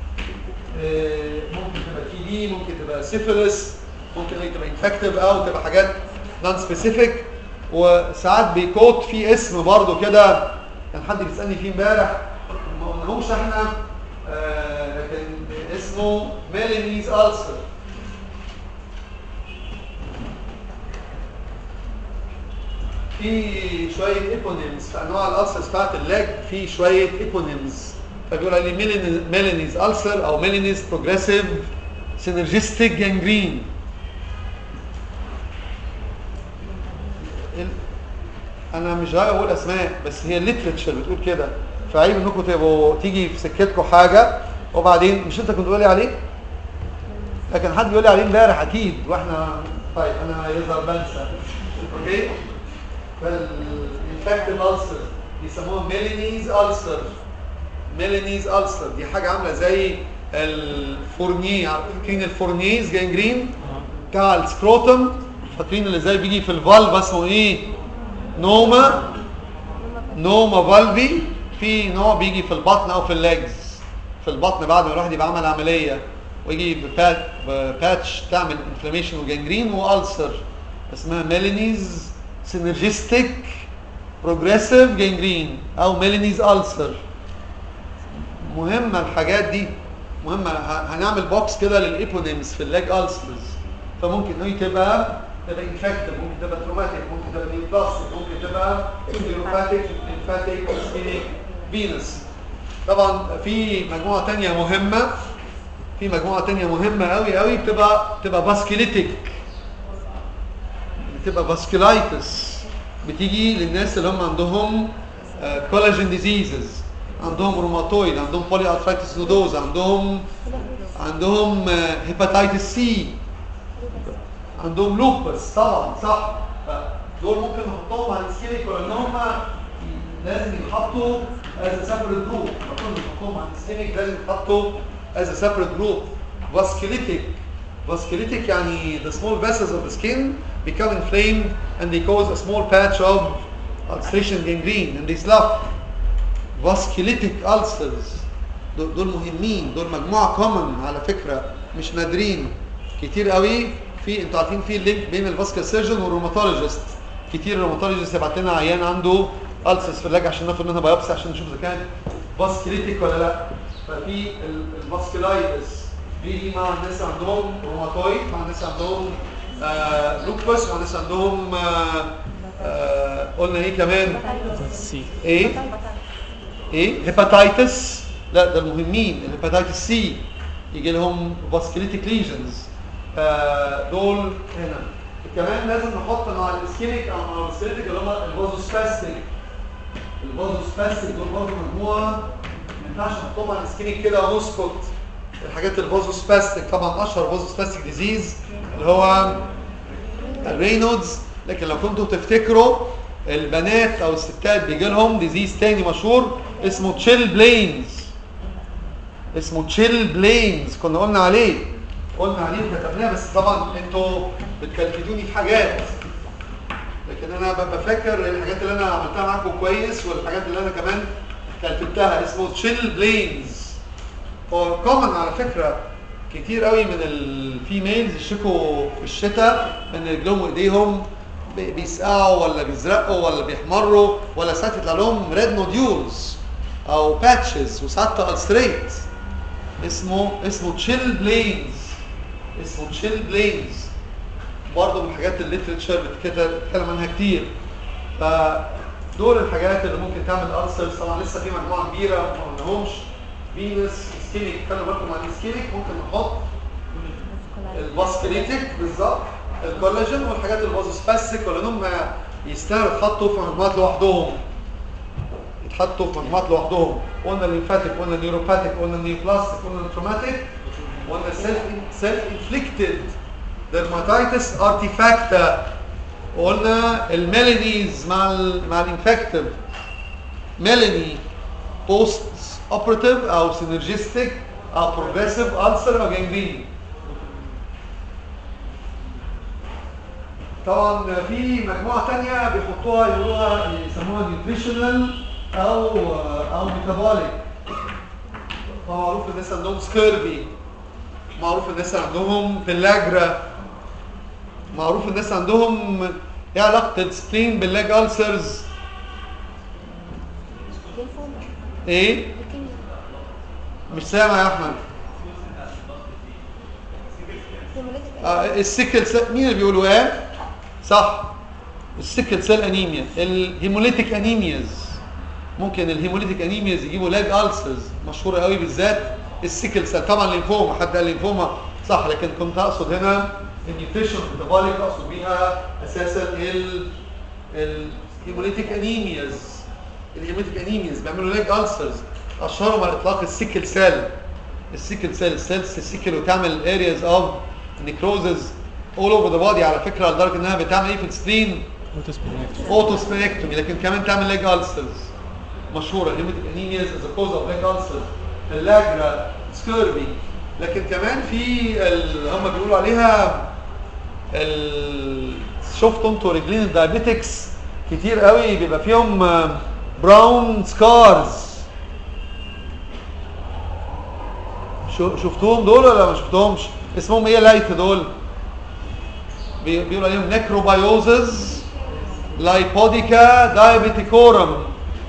ممكن تبقى تي بي ممكن تبقى سيفيلس ممكن قوي تبقى انفكتيف او تبقى حاجات نون سبيسيفيك وساعات بيكوت في اسم برضه كده كان حد بيسالني فيه امبارح ما قلناهوش احنا آه لكن اسمه ميلانيز ألسر في شوية ايبونيمز في انواع الألسرز بتاعت اللاج في شوية ايبونيمز فبيقول عليه ميلانيز ألسر او ميلانيز بروجريسيف سينرجيستيك جانجرين انا مش جاي اقول اسماء بس هي الليترشر بتقول كده فعيب انكم تبقوا تيجي في سكتكم حاجه وبعدين مش انت كنت بتقولي عليه لكن حد بيقول لي عليه امبارح اكيد واحنا طيب انا يظهر بنسى اوكي فالانفكت الالسر بيسموها ميلانيز السر ميلانيز السر دي حاجه عامله زي الفورنيه فاكرين الفورنيز جانجرين بتاع السكروتم فاكرين اللي زي بيجي في الفالف اسمه ايه نوما نوما فالفي في نوع بيجي في البطن او في الليجز في البطن بعد ما الواحد يبقى عمل عمليه ويجي بباتش تعمل انفلاميشن وجنجرين والسر اسمها ميلانيز سينرجيستيك بروجريسيف جنجرين او ميلانيز السر مهمه الحاجات دي مهمه هنعمل بوكس كده للايبونيمز في الليج السرز فممكن انه تبقى تبقى انفكتد ممكن تبقى تروماتيك ممكن تبقى نيوبلاستيك ممكن تبقى نيوروباتيك ليمفاتيك سكينيك فينس طبعا في مجموعه تانية مهمه في مجموعه تانية مهمه قوي قوي بتبقى بتبقى باسكيليتيك بتبقى باسكيلايتس بتيجي للناس اللي هم عندهم كولاجين ديزيزز عندهم روماتويد عندهم بولي ارثرايتس نودوز عندهم عندهم هيباتيتس سي عندهم لوبس طبعا صح دول ممكن نحطهم على السكيليك ولا ان هم لازم يتحطوا از سيبريت جروب المفروض نحطهم على السكيليك لازم يتحطوا از سيبريت جروب فاسكيليتيك vasculitic يعني the small vessels of the skin become inflamed and they cause a small patch of ulceration gangrene and they slough vasculitic ulcers دول دول مهمين دول مجموعه common على فكره مش نادرين كتير قوي في انتوا عارفين في لينك بين الفاسكال سيرجن والروماتولوجيست كتير الروماتولوجيست يبعت لنا عيان عنده ulcers في اللاج عشان ناخد منها بايوبسي عشان نشوف اذا كان فاسكيليتيك ولا لا ففي الفاسكولايتس دي مع الناس عندهم روماتويد مع الناس عندهم آه لوبس مع الناس عندهم آه آه قلنا ايه كمان سي ايه ايه هيباتيتس لا ده المهمين الهيباتيتس سي يجي لهم فاسكوليتيك ليجنز دول هنا كمان لازم نحط مع الاسكيميك او مع الفاسكوليتيك اللي هم الفازوسباستيك الفازوسباستيك دول برضه مجموعه ما ينفعش نحطهم على الاسكيميك كده ونسكت الحاجات الفازوسباستيك طبعا اشهر فازوسباستيك ديزيز اللي هو الرينودز لكن لو كنتوا تفتكروا البنات او الستات بيجي لهم ديزيز تاني مشهور اسمه تشيل بلينز اسمه تشيل بلينز كنا قلنا عليه قلنا عليه وكتبناه بس طبعا انتوا بتكلفتوني في حاجات لكن انا ببقى فاكر الحاجات اللي انا عملتها معاكم كويس والحاجات اللي انا كمان كلفتها اسمه تشيل بلينز هو كومن على فكره كتير قوي من الفيميلز يشتكوا في الشتاء ان رجلهم وايديهم بي- بيسقعوا ولا بيزرقوا ولا بيحمروا ولا ساعات يطلع لهم ريد نوديولز او باتشز وساعات تالستريت اسمه اسمه تشيل بلينز اسمه تشيل بلينز برضه من الحاجات اللي الليترشر بتتكلم عنها كتير فدول الحاجات اللي ممكن تعمل ألسرز طبعا لسه في مجموعه كبيره ما قلناهمش فينس سكينيك خلي بالكم عن السكينيك ممكن نحط الباسكليتيك بالظبط الكولاجين والحاجات الفازوسباستيك ولا هم يستاهلوا يتحطوا في مجموعات لوحدهم يتحطوا في مجموعات لوحدهم قلنا الليمفاتيك قلنا النيوروباتيك قلنا النيوبلاستيك قلنا التروماتيك قلنا السيلف سيلف انفليكتد dermatitis artifacta قلنا الميلانيز مع ال مع الانفكتيف ميلاني بوست اوبراتيف او سينرجيستيك او بروجريسيف ألسر او جانجرين طبعا في مجموعه تانية بيحطوها يقولوها يسموها نيوتريشنال او او ميتابوليك معروف الناس عندهم سكيربي معروف الناس عندهم بلاجرا معروف الناس عندهم ايه علاقه السبلين باللاج ألسرز ايه مش سامع يا احمد آه السيكل سيل مين اللي بيقولوا ايه صح السيكل سيل انيميا الهيموليتيك انيمياز ممكن الهيموليتيك انيمياز يجيبوا لاج ألسرز مشهوره قوي بالذات السيكل سيل طبعا الليمفوما حد قال ليمفوما صح لكن كنت اقصد هنا النيوتريشن ميتابوليك اقصد بيها اساسا ال الهيموليتيك انيمياز الهيموليتيك انيمياز بيعملوا لاج ألسرز اشهرهم على الاطلاق السيكل سيل السيكل سيل السيلز السيكل وتعمل areas of necrosis all over the body على فكره لدرجه انها بتعمل ايه في السبلين اوتو سبينكتومي لكن كمان تعمل لاج ألسرز مشهوره هيموليتيك انيمياز از كوز اوف لاج ألسرز اللاجرا سكيربي لكن كمان في ال... هم بيقولوا عليها ال... شفتوا انتوا رجلين الدايابيتكس كتير قوي بيبقى فيهم براون سكارز شفتوهم دول ولا ما شفتوهمش اسمهم ايه لايت دول بي- بيقولوا عليهم نيكروبايوزز لايبوديكا دايابيتيكورم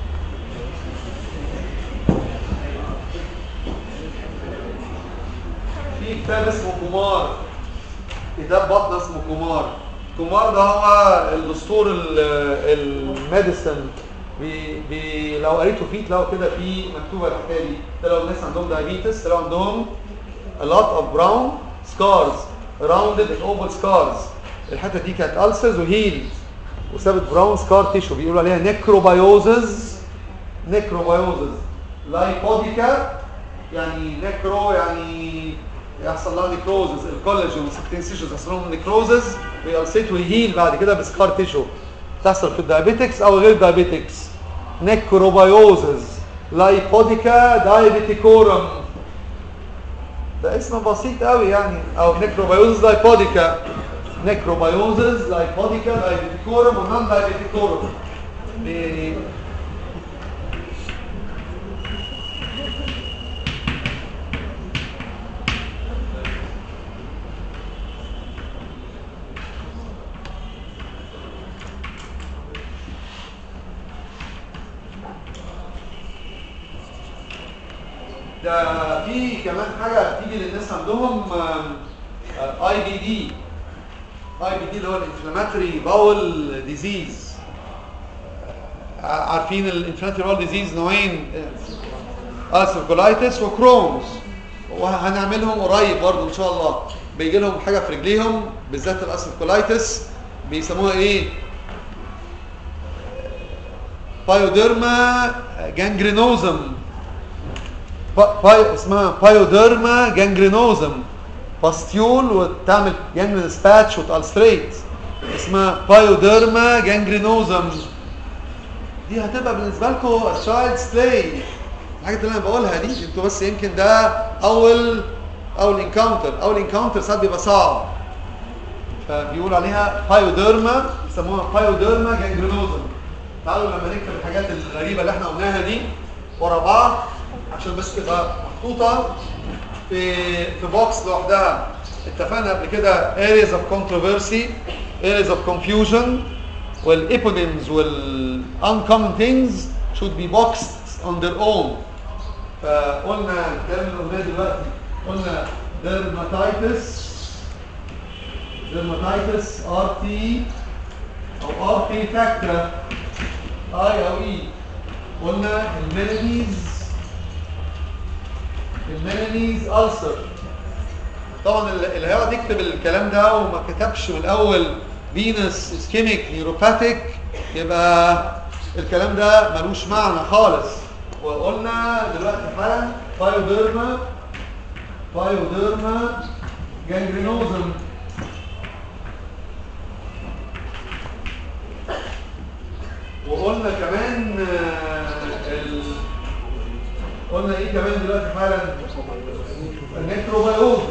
في كتاب اسمه كومار كتاب بطن اسمه كومار كومار ده هو الدستور ال- الميديسن بي بي لو قريتوا فيه تلاقوا كده في مكتوبه الحكايه دي ده لو الناس عندهم diabetes تلاقوا عندهم a lot of brown scars rounded and oval scars الحته دي كانت ulcers وهيلد وسابت براون سكار تيشو بيقولوا عليها نيكروبايوزز نيكروبايوزز لايبوديكا يعني نيكرو يعني يحصل لها نيكروزز الكولاجين والسكتين تيشوز يحصل لهم نيكروزز ويالسيت ويهيل بعد كده بسكار تيشو تحصل في الدايابيتكس او غير دايابيتكس نيكروبايوزز لايبوديكا دايابيتيكورم ده اسم بسيط قوي يعني او نيكروبايوزز لايبوديكا نيكروبايوزز لايبوديكا دايابيتيكورم ونان دايابيتيكورم دي ده في كمان حاجه بتيجي للناس عندهم اي بي دي اي بي دي اللي هو الانفلاماتوري باول ديزيز عارفين الانفلاماتوري باول ديزيز نوعين السيركولايتس وكرونز وهنعملهم قريب برضه ان شاء الله بيجي لهم حاجه في رجليهم بالذات الاسيركولايتس بيسموها ايه بايوديرما جانجرينوزم باي اسمها بايوديرما جانجرينوزم باستيول وتعمل جانجرين سباتش وتالستريت اسمها بايوديرما جانجرينوزم دي هتبقى بالنسبه لكم تشايلدز بلاي الحاجات اللي انا بقولها دي انتوا بس يمكن ده اول اول انكاونتر اول انكاونتر ساعات بيبقى صعب فبيقول عليها بايوديرما بيسموها بايوديرما جانجرينوزم تعالوا لما نكتب الحاجات الغريبه اللي احنا قلناها دي ورا بعض عشان بس تبقى محطوطه في في بوكس لوحدها اتفقنا قبل كده areas of controversy areas of confusion والeponyms وال uncommon things should be boxed on their own فقلنا الكلام اللي قلناه دلوقتي قلنا dermatitis dermatitis RT او RT factor I او E قلنا الميلانيز الميلانيز ألسر طبعا اللي هيقعد يكتب الكلام ده وما كتبش من الاول فينس اسكيميك نيوروباثيك يبقى الكلام ده ملوش معنى خالص وقلنا دلوقتي حالا بايوديرما بايوديرما جانجرينوزم وقلنا كمان ال... قلنا ايه كمان دلوقتي حالا النيكروبيوزز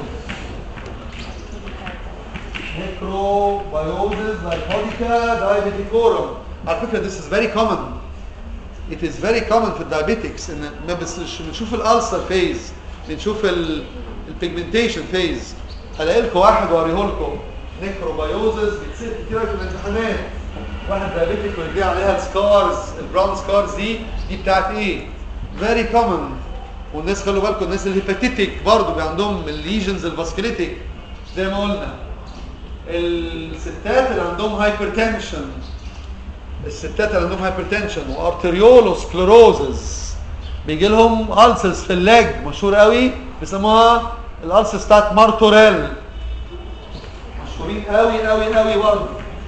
necrobiosis lymphotica diabeticorum على فكره this is very common it is very common في الدايابيتكس ان ما بس بنشوف الالسر فيز بنشوف البيجمنتيشن فيز هلاقي لكم واحد واوريه لكم نيكروبيوزس بتصير كتير في الامتحانات واحد دايابيتك ورجليه عليها السكارز البراون سكارز دي دي بتاعت ايه فيري كومن والناس خلوا بالكم الناس الهيباتيتيك برضه بيبقى عندهم الليجنز الفاسكوليتيك زي ما قلنا الستات اللي عندهم هايبرتنشن الستات اللي عندهم هايبرتنشن وارتريولوسكليروزز بيجي لهم ألسس في الليج مشهور قوي بيسموها الألسس بتاعت مارتوريل مشهورين قوي قوي قوي برضه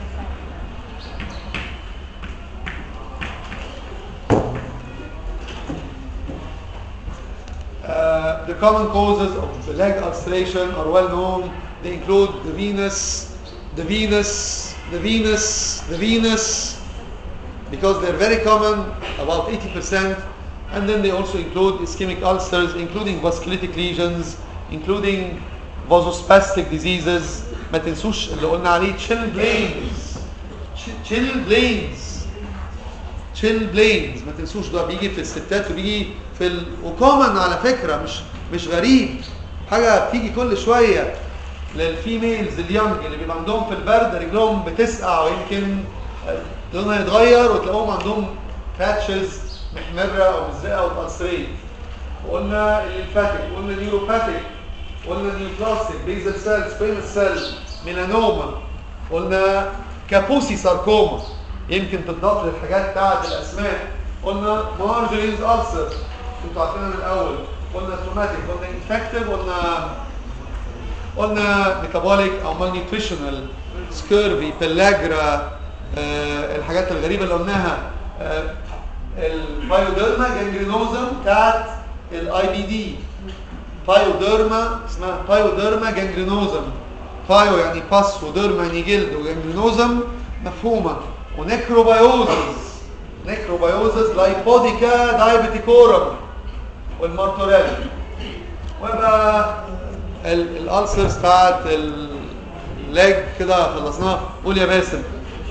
Uh, the common causes of the leg ulceration are well known. They include the venous, the venous, the venous, the venous, because they're very common, about 80%. And then they also include ischemic ulcers, including vasculitic lesions, including vasospastic diseases. ما تنسوش اللي قلنا عليه chill blains. chill blains. chill blains. ما تنسوش ده بيجي في الستات وبيجي في ال... وكومن على فكرة مش مش غريب حاجة بتيجي كل شوية للفيميلز اليونج اللي بيبقى عندهم في البرد رجلهم بتسقع ويمكن لونها يتغير وتلاقوهم عندهم باتشز محمرة او مزرقة وتأثرية وقلنا الليمفاتيك وقلنا نيوروباثيك قلنا نيوبلاستيك بيزل سيل سبينال سيل ميلانوما قلنا كابوسي ساركوما يمكن تضاف للحاجات بتاعت الاسماء قلنا مارجرينز ألسر انتوا عارفينها من الاول قلنا تروماتيك قلنا انفكتيف قلنا قلنا ميتابوليك او مال نيوتريشنال سكيرفي بلاجرا آه الحاجات الغريبه اللي قلناها آه البايوديرما جانجرينوزم بتاعت الاي بي دي بايوديرما اسمها بايوديرما جانجرينوزم بايو يعني باس وديرما يعني جلد وجانجرينوزم مفهومه ونكروبايوزز نكروبايوزز لايبوديكا دايبيتيكورم والمارتوريل ويبقى الالسرز بتاعت اللاج كده خلصناها قول يا باسم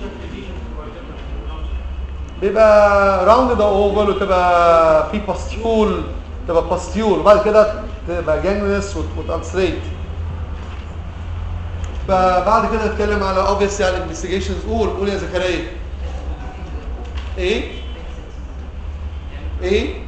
بيبقى راوند اوفل وتبقى في باستيول تبقى باستيول وبعد كده تبقى جانجنس وتالسريت فبعد كده نتكلم على اوبفيسلي على الانفستيجيشنز قول قول يا زكريا ايه ايه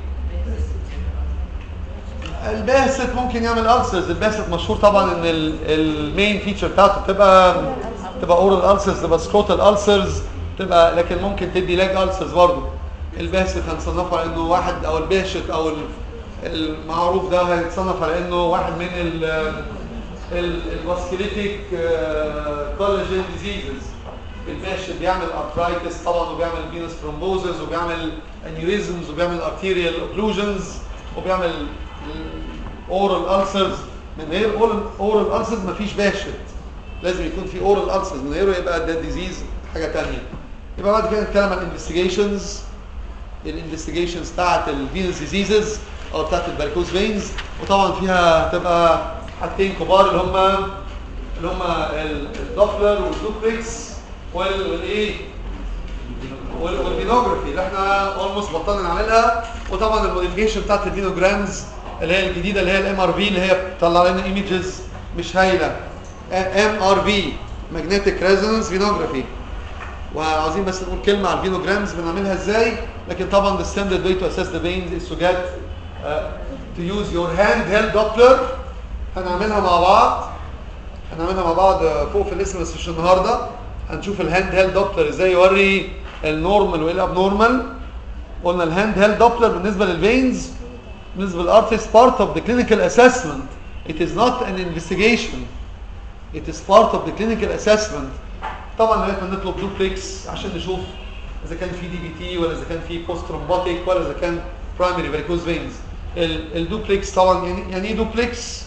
الباسط ممكن يعمل ألسرز الباسط مشهور طبعا ان المين فيتشر بتاعته بتبقى تبقى اورال ألسرز تبقى سكوتال ألسرز تبقى لكن ممكن تدي لاج ألسرز برضه الباسط هنصنفه على انه واحد او الباشط او المعروف ده هيتصنف على انه واحد من الفاسكوليتيك كولاجين ديزيزز الباشط بيعمل ارترايتس طبعا وبيعمل فينوس ثرومبوزز وبيعمل انيوريزمز وبيعمل ارتيريال اوكلوجنز وبيعمل اورال ألسرز من غير اورال ألسرز مفيش باشط لازم يكون في اورال ألسرز من غيره يبقى ده ديزيز حاجه ثانيه يبقى بعد كده نتكلم عن الانفستيجيشنز الانفستيجيشنز بتاعت الفينوس ديزيزز او بتاعت الباركوز فينز وطبعا فيها تبقى حاجتين كبار اللي هم اللي هم الدوبلر والدوبلكس والايه والفينوجرافي اللي احنا اولموست بطلنا نعملها وطبعا الموديفيكيشن بتاعت الفينوجرامز اللي هي الجديده اللي هي الام ار في اللي هي بتطلع لنا ايمجز مش هايله ام ار في ماجنتيك ريزونانس فينوجرافي وعاوزين بس نقول كلمه على الفينوجرامز بنعملها ازاي لكن طبعا the standard way to assess the veins is to get uh, to use your handheld doppler هنعملها مع بعض هنعملها مع بعض فوق في الاسم بس مش النهارده هنشوف الهاند هيلد دوبلر ازاي يوري النورمال وايه الابنورمال قلنا الهاند هيلد دوبلر بالنسبه للفينز بالنسبه للارتست part of the clinical assessment it is not an investigation it is part of the clinical assessment طبعا لغايه ما نطلب دوبلكس عشان نشوف اذا كان في دي بي تي ولا اذا كان في بوست ترومبوتيك ولا اذا كان برايمري فاريكوز فينز الدوبلكس طبعا يعني يعني ايه دوبلكس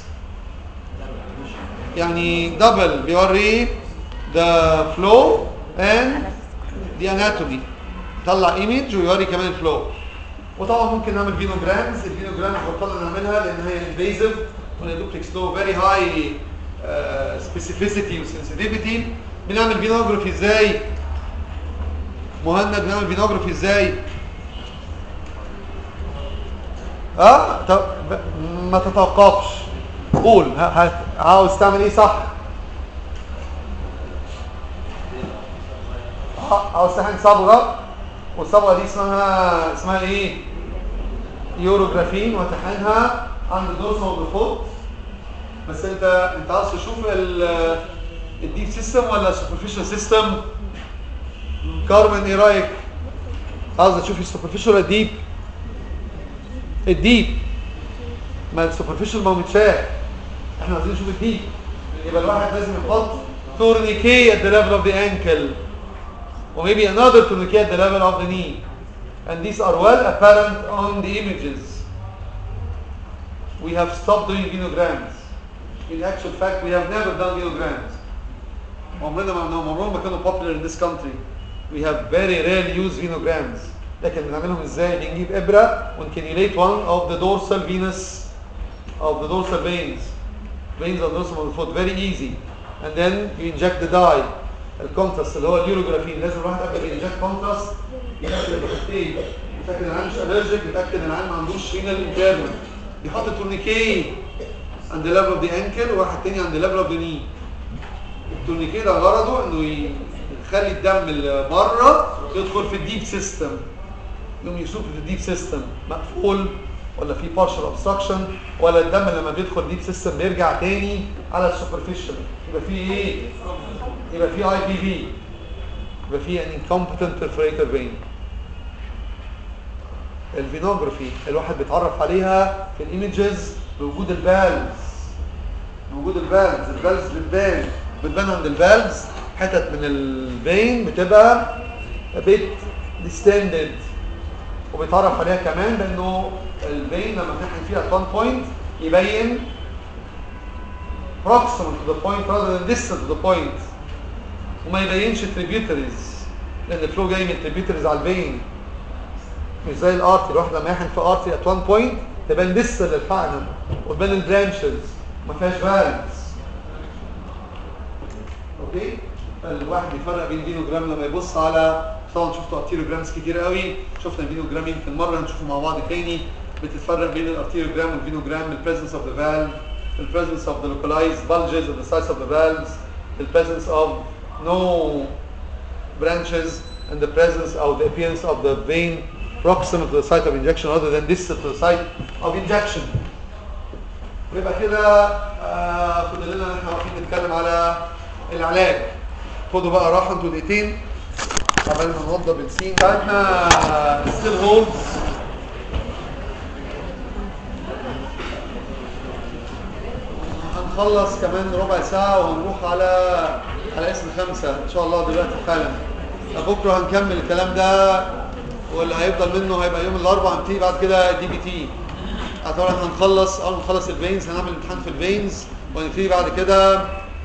يعني دبل بيوري the flow and the anatomy طلع ايمج ويوري كمان الفلو وطبعا ممكن نعمل فينوجرامز الفينوجرامز بطلنا نعملها لان هي انفيزيف والدوبلكس له فيري هاي سبيسيفيسيتي وسنسيتيفيتي بنعمل فينوجرافي ازاي مهند بنعمل فينوجرافي ازاي اه طب ما تتوقفش قول عاوز تعمل ايه صح عاوز تحقن صبغه والصبغه دي اسمها اسمها ايه يوروجرافين وتحقنها عند دورس والفوت بس انت انت عاوز تشوف الديب سيستم ولا السوبرفيشال سيستم كارمن ايه رايك عاوز تشوف السوبرفيشال ولا الديب الديب ما السوبرفيشال ما هو متشاف احنا عايزين نشوف الديب يبقى الواحد لازم يحط tourniquet at the level of the ankle or maybe another tourniquet at the level of the knee and these are well apparent on the images we have stopped doing venograms in actual fact we have never done venograms عمرنا ما عملناهم عمرهم ما كانوا popular in this country we have very rarely used venograms لكن بنعملهم ازاي بنجيب ابره ونكنيوليت one of the dorsal venous of the dorsal veins veins of the dorsal foot very easy and then you inject the dye الكونتراست اللي هو اليوروجرافين لازم الواحد قبل ما ينجكت كونتراست يتاكد الحاجتين يتاكد ان العيان مش الرجيك يتاكد ان العيان ما عندوش رينال امبيرمنت يحط تورنيكيه عند ليفل اوف ذا انكل وواحد تاني عند ليفل اوف ذا ني التورنيكيه ده غرضه انه يخلي الدم اللي بره يدخل في الديب سيستم يقوم يشوف في الديب سيستم مقفول ولا في بارشل اوبستراكشن ولا الدم لما بيدخل ديب سيستم بيرجع تاني على السوبرفيشال يبقى في ايه يبقى في اي بي في يبقى فيه an incompetent perforator vein الفينوجرافي الواحد بيتعرف عليها في الايمجز بوجود الفالز بوجود الفالز الفالز بتبان بتبان عند الفالز حتت من الفين بتبقى بيت ديستندد وبيتعرف عليها كمان بانه الفين لما تحن فيها at one point يبين proximal to the point rather than distant to the point وما يبينش tributaries لان الفلو جاي من tributaries على الفين مش زي الارتي الواحد لما يحن في ارتي at one point تبان لسه للحقنه وتبان البرانشز ما فيهاش فالز اوكي فالواحد يفرق بين فينوجرام لما يبص على طبعا شفتوا ارتيروجرامز كتير قوي شفنا فينوجرام يمكن مره هنشوفه مع بعض تاني بتتفرق بين الارتيروجرام والفينوجرام البريزنس اوف ذا فالف البريزنس اوف ذا localized bulges of the sides of the valves the presence of no branches and the presence of the appearance of the vein proximal to the site of injection rather than distant to the site of injection ويبقى كده آه، فاضل لنا احنا واقفين نتكلم على العلاج خدوا بقى راحه انتوا دقيقتين قبل ما نوضب السين بتاعتنا ستيل هولدز هنخلص كمان ربع ساعة وهنروح على على اسم خمسة إن شاء الله دلوقتي حالا بكرة هنكمل الكلام ده واللي هيفضل منه هيبقى يوم الأربعاء هنبتدي بعد كده دي بي تي طبعا هنخلص أول ما نخلص الفينز هنعمل امتحان في الفينز وهنبتدي بعد كده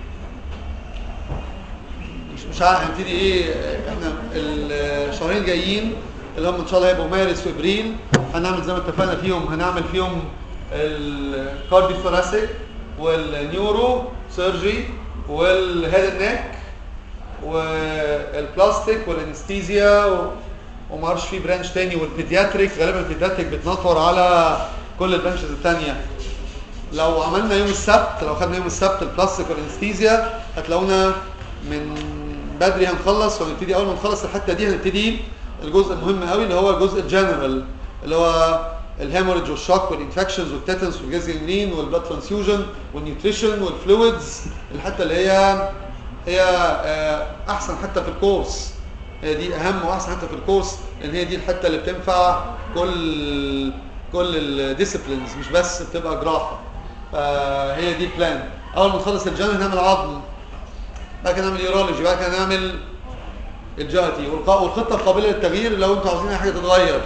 مش مش عارف هنبتدي ايه احنا الشهرين الجايين اللي هم ان شاء الله هيبقوا مارس وابريل هنعمل زي ما اتفقنا فيهم هنعمل فيهم الكارديو ثوراسيك والنيورو سيرجي والهيد نيك والبلاستيك والانستيزيا و- وما اعرفش في برانش تاني والبيدياتريك غالبا البيدياتريك بتنطور على كل البرانشز التانية لو عملنا يوم السبت لو خدنا يوم السبت البلاستيك والانستيزيا هتلاقونا من بدري هنخلص وهنبتدي اول ما نخلص الحته دي هنبتدي الجزء المهم قوي اللي هو الجزء الجنرال اللي هو الهيموريدج والشوك والانفكشنز والتيتنس والجازيلين والبلاد ترانسفيوجن والنيوتريشن والفلويدز الحته اللي هي هي آه، احسن حته في الكورس هي دي اهم واحسن حته في الكورس لان هي دي الحته اللي بتنفع كل كل الديسيبلينز مش بس بتبقى جراحه فهي دي البلان اول ما نخلص الجنرال نعمل عظم بعد كده نعمل يورولوجي بعد كده نعمل الجهتي والق- والخطه قابله للتغيير لو انتوا عاوزين اي حاجه تتغير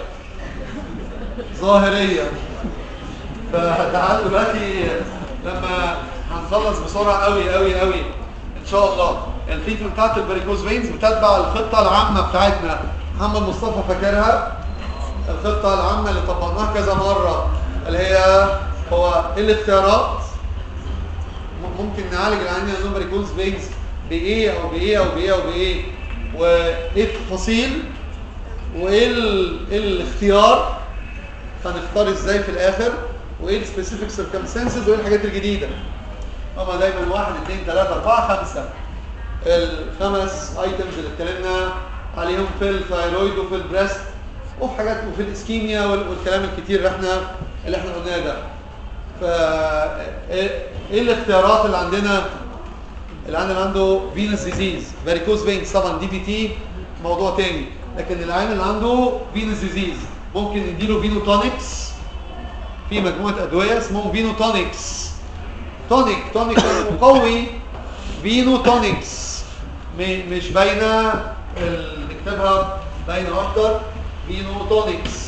ظاهريا فتعالوا دلوقتي لما هنخلص بسرعه قوي قوي قوي ان شاء الله التريتمنت بتاعت البريكوز فينز بتتبع الخطه العامه بتاعتنا محمد مصطفى فاكرها الخطه العامه اللي طبقناها كذا مره اللي هي هو ايه الاختيارات م- ممكن نعالج العيان اللي عندهم بريكوز فينز بايه او بايه او بايه او بايه وايه التفاصيل وايه ال- إيه الاختيار هنختار ازاي في الاخر وايه السبيسيفيك سيركمستانسز وايه الحاجات الجديده هما دايما واحد اثنين ثلاثة أربعة خمسة الخمس ايتمز اللي اتكلمنا عليهم في الثايرويد وفي البريست وفي حاجات وفي الاسكيميا وال- والكلام الكتير اللي احنا اللي احنا قلناه ده فا ايه إيه الاختيارات اللي عندنا العيان اللي عنده فينس ديزيز فاريكوز فينز طبعا دي بي تي موضوع تاني لكن العيان اللي عنده فينس ديزيز ممكن نديله فينو تونكس في مجموعه ادويه اسمهم فينو تونكس تونيك تونيك مقوي فينو تونكس م- مش باينه ال- نكتبها باينه اكتر فينو تونكس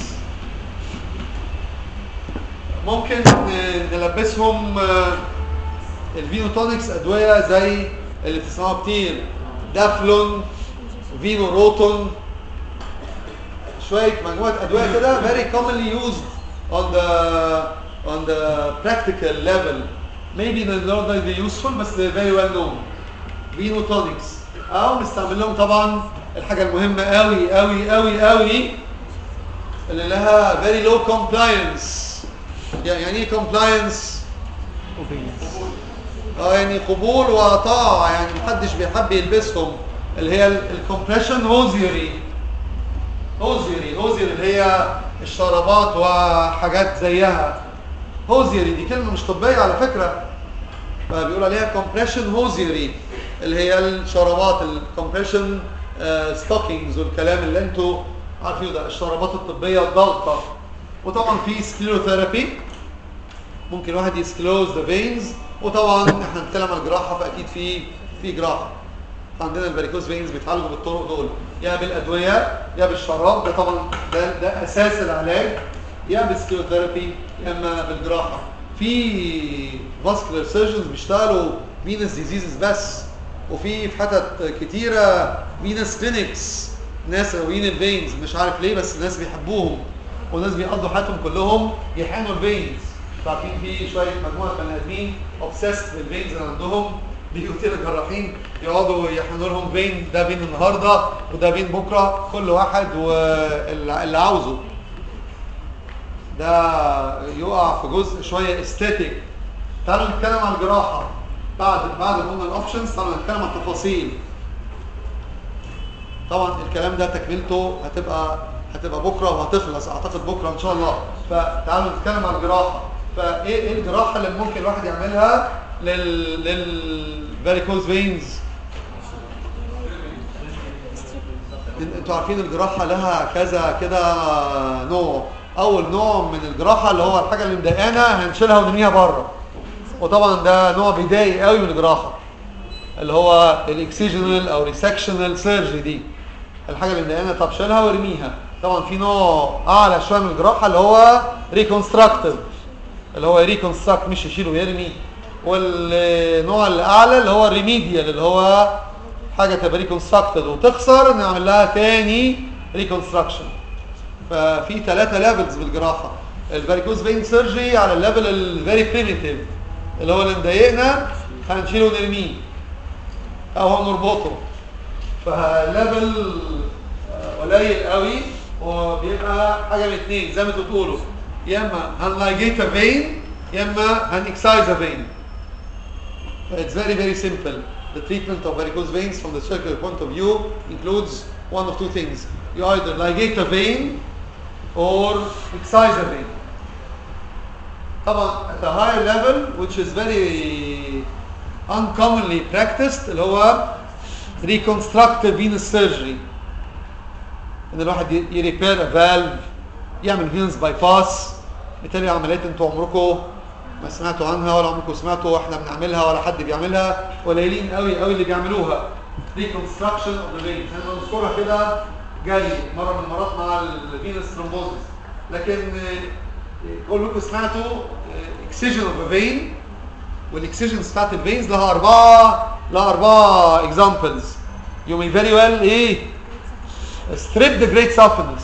ممكن ن- نلبسهم آه، الفينوتونكس ادويه زي اللي بتسمعوها كتير دافلون فينو روتون شويه مجموعه ادويه كده very commonly used on the on the practical level maybe they're not very useful بس they're very well known فينوتونكس او نستعمل لهم طبعا الحاجه المهمه قوي قوي قوي قوي اللي لها very low compliance يعني ايه compliance اه يعني قبول وطاعة يعني محدش بيحب يلبسهم اللي هي الكومبريشن هوزيري هوزيري هوزيري اللي هي الشرابات وحاجات زيها هوزيري دي كلمة مش طبية على فكرة فبيقول عليها كومبريشن هوزيري اللي هي الشرابات الكومبريشن ستوكينجز والكلام اللي انتوا عارفينه ده الشرابات الطبيه الضغطه وطبعا في سكليروثيرابي ممكن واحد يسكلوز ذا فينز وطبعا احنا هنتكلم عن الجراحه فاكيد في في جراحه عندنا الفاريكوز فينز بيتعالجوا بالطرق دول يا بالادويه يا بالشراب ده طبعا ده ده اساس العلاج يا بالسكيوثيرابي يا اما بالجراحه في فاسكولار سيرجنز بيشتغلوا فينس ديزيزز بس وفي في حتت كتيره فينس كلينكس ناس راويين الفينز مش عارف ليه بس الناس بيحبوهم والناس بيقضوا حياتهم كلهم يحقنوا الفينز عارفين في شويه مجموعه بني ادمين اوبسيست بالفينز اللي عندهم بيجوا كتير الجراحين يقعدوا يحقنوا لهم فين ده فين النهارده وده فين بكره كل واحد واللي عاوزه ده يقع في جزء شويه استاتيك تعالوا نتكلم عن الجراحه بعد بعد ما قلنا الاوبشنز تعالوا نتكلم عن التفاصيل طبعا الكلام ده تكملته هتبقى هتبقى بكره وهتخلص اعتقد بكره ان شاء الله فتعالوا نتكلم عن الجراحه فايه ايه الجراحه اللي ممكن الواحد يعملها لل للفاريكوز فينز انتوا عارفين الجراحه لها كذا كده نوع اول نوع من الجراحه اللي هو الحاجه اللي مضايقانا هنشيلها ونرميها بره وطبعا ده نوع بيضايق قوي من الجراحه اللي هو الاكسجنال او ريسكشنال سيرجري دي الحاجه اللي مضايقانا طب شيلها وارميها طبعا في نوع اعلى شويه من الجراحه اللي هو ريكونستراكتيف اللي هو ريكونستراكت مش يشيل ويرمي والنوع الاعلى اللي هو الريميديال اللي هو حاجه تبقى ريكونستراكتد وتخسر نعمل لها تاني ريكونستراكشن ففي ثلاثه ليفلز بالجراحه الفاريكوز فين سيرجري على الليفل الفيري بريميتيف اللي هو اللي مضايقنا هنشيله ونرميه او هنربطه فليفل قليل قوي وبيبقى حاجه من اثنين زي ما انتوا بتقولوا يا اما هنلايجيت فين يا اما هنكسايز فين It's very very simple. The treatment of varicose veins from the circular point of view includes one of two things. You either ligate a vein or excise a vein. طبعا at a higher level which is very uncommonly practiced اللي هو reconstructive venous surgery ان الواحد يريبير a valve يعمل venous bypass بالتالي عمليات انتوا عمركم ما سمعتوا عنها ولا عمركم سمعتوا احنا بنعملها ولا حد بيعملها قليلين قوي قوي اللي بيعملوها reconstruction of the veins انا بذكرها كده جري مره من المرات مع الفينس ثرومبوزس لكن كلكم سمعتوا اكسجن اوف فين والاكسجنز بتاعت الفينز لها اربعه لها اربعه اكزامبلز يو مي فيري ويل ايه strip the great saphenous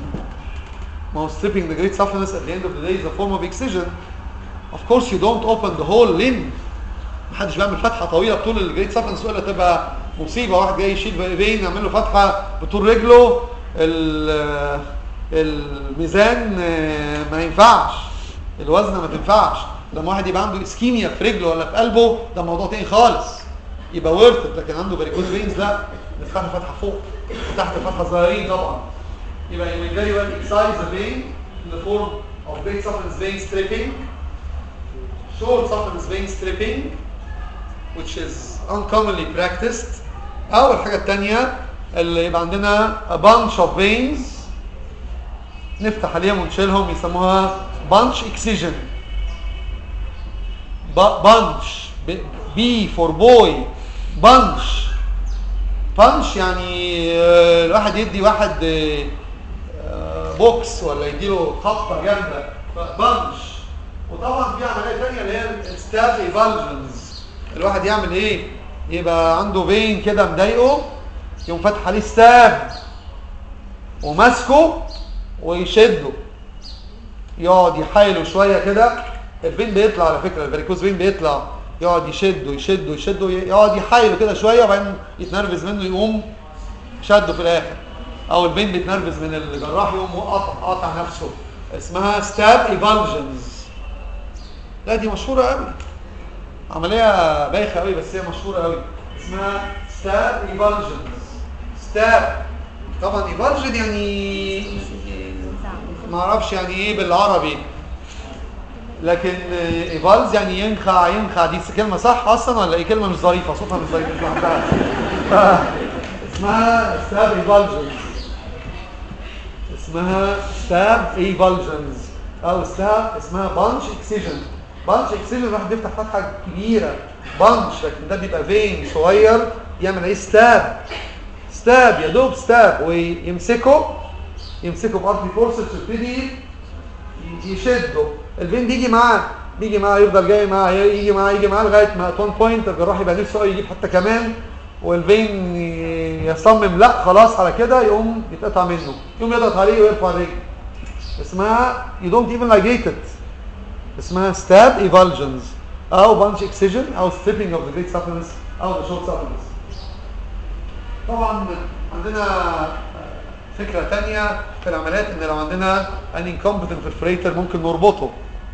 ما هو stripping the great saphenous at the end of the day is a form of excision of course you don't open the whole limb محدش بيعمل فتحه طويله بطول الجريت سابنس ولا تبقى مصيبه واحد جاي يشيل فين يعمل له فتحه بطول رجله الميزان ما ينفعش الوزنه ما تنفعش لما واحد يبقى عنده اسكيميا في رجله ولا في قلبه ده موضوع تاني خالص يبقى ورث لكن عنده باريكوز فينز لا نفتح فتحه فوق وتحت فتحه صغيرين طبعا يبقى you may very well excise the vein in the form of great saphenous vein stripping short saphenous vein stripping which is uncommonly practiced او الحاجة التانية اللي يبقى عندنا a bunch of veins نفتح عليهم ونشيلهم يسموها bunch excision bunch B for boy bunch bunch يعني الواحد يدي واحد بوكس ولا يديله خبطة جامدة bunch وطبعا في عملية تانية اللي هي الستاف ايفالجنز الواحد يعمل ايه يبقى عنده فين كده مضايقه يقوم فاتح عليه ستاب وماسكه ويشده يقعد يحايله شويه كده الفين بيطلع على فكره الفاريكوز فين بيطلع يقعد يشده يشده يشده يقعد يحايله كده شويه وبعدين يتنرفز منه يقوم شده في الاخر او الفين بيتنرفز من الجراح يقوم قاطع قاطع نفسه اسمها ستاب ايفالجنز لا دي مشهوره قوي عمليه بايخه قوي بس هي مشهوره قوي اسمها ستاب ايفالجنز ستاب طبعا ايفالجن يعني ما اعرفش يعني ايه بالعربي لكن ايفالز يعني ينخع ينخع دي كلمه صح اصلا ولا ايه كلمه مش ظريفه صوتها مش ظريف مش بحبها اسمها ستاب ايفالجنز اسمها ستاب ايفالجنز او ستاب اسمها بانش اكسيجن بانش اكسيجن الواحد بيفتح فتحه كبيره بانش لكن ده بيبقى فين صغير يعمل ايه ستاب ستاب يا دوب ستاب ويمسكه يمسكه بارتي فورسز يبتدي يشده الفين بيجي معاه بيجي معاه يفضل جاي معاه يجي معاه يجي معاه لغايه ما ات 1 بوينت الجراح يبقى نفسه يجيب حتى كمان والفين يصمم لا خلاص على كده يقوم يتقطع منه يقوم يضغط عليه ويرفع الرجل اسمها you don't even ligate it اسمها stab evulsions او bunch excision او stripping of the great supplements او the short supplements طبعا عندنا فكرة تانية في العمليات ان لو عندنا an incompetent perforator ممكن نربطه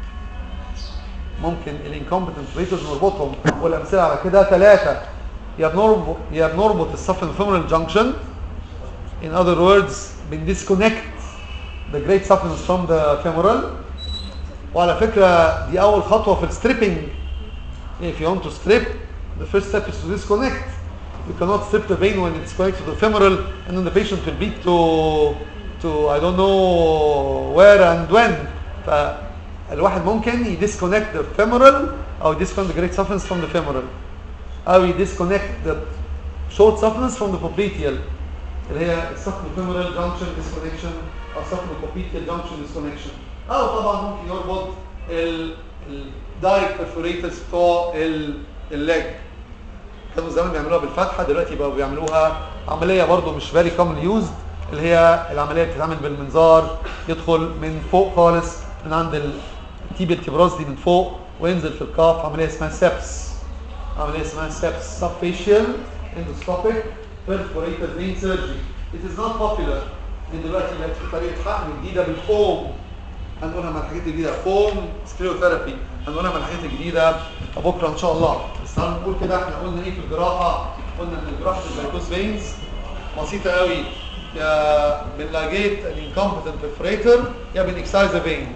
ممكن الانكومبتنت perforators نربطهم والامثله على كده ثلاثة يا بنربط يا بنربط الصف femoral junction in other words بندisconnect the great supplements from the femoral وعلى فكرة دي أول خطوة في الستريبنج if you want to strip the first step is to disconnect you cannot strip the vein when it's connected to the femoral and then the patient will bleed to to I don't know where and when فالواحد ممكن يدisconnect the femoral أو disconnect the great supplements from the femoral أو يدisconnect the short supplements from the popliteal اللي هي subfemoral junction disconnection أو subpopliteal junction disconnection أو طبعا ممكن يربط ال الدايركت perforators بتوع الليج كانوا زمان بيعملوها بالفتحة دلوقتي بقوا بيعملوها عملية برضو مش very commonly used اللي هي العملية بتتعمل بالمنظار يدخل من فوق خالص من عند التيبيال تيبروز دي من فوق وينزل في الكاف عملية اسمها سبس عملية اسمها سبس subfacial endoscopic perforated vein surgery it is not popular ان دلوقتي بقت في طريقة حقن جديدة بالفوم هنقولها مع الحاجات الجديدة فوم سكليوثيرابي هنقولها مع الحاجات الجديدة بكرة ان شاء الله بس تعالوا نقول كده احنا قلنا ايه في الجراحة قلنا ان جراحة الفيروس فينز بسيطة قوي يا بنلاجيت الانكومبتنت بريفريتور يا بنكسايز فين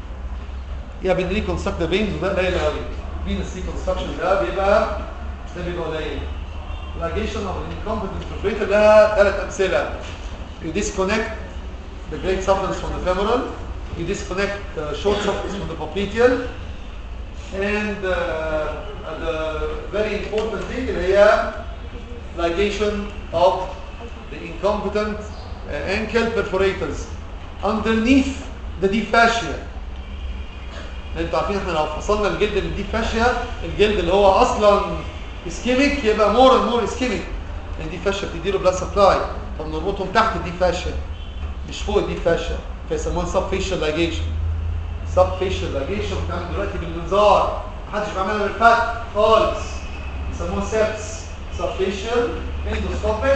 يا بنريكونستراكت فينز وده قليل قوي فينس ريكونستراكشن ده بيبقى ده بيبقى قليل لاجيشن اوف الانكومبتنت بريفريتور ده ثلاث امثله you disconnect the great supplements from the femoral you disconnect the short supplements from the popliteal and uh, the very important thing اللي هي ligation of the incompetent uh, ankle perforators underneath the deep fascia انتوا عارفين احنا لو فصلنا الجلد من الديب فاشيا الجلد اللي هو اصلا اسكيميك يبقى مور اند مور اسكيميك لان الديب فاشيا بتديله بلاد سبلاي فبنربطهم تحت الديب فاشيا مش فوق الديب فاشيا فيسموها سب فيشال لايجيشن سب فيشال لايجيشن بتعمل دلوقتي بالمنظار محدش بيعملها بالفتح خالص يسموها سبس سب فيشال اندوسكوبيك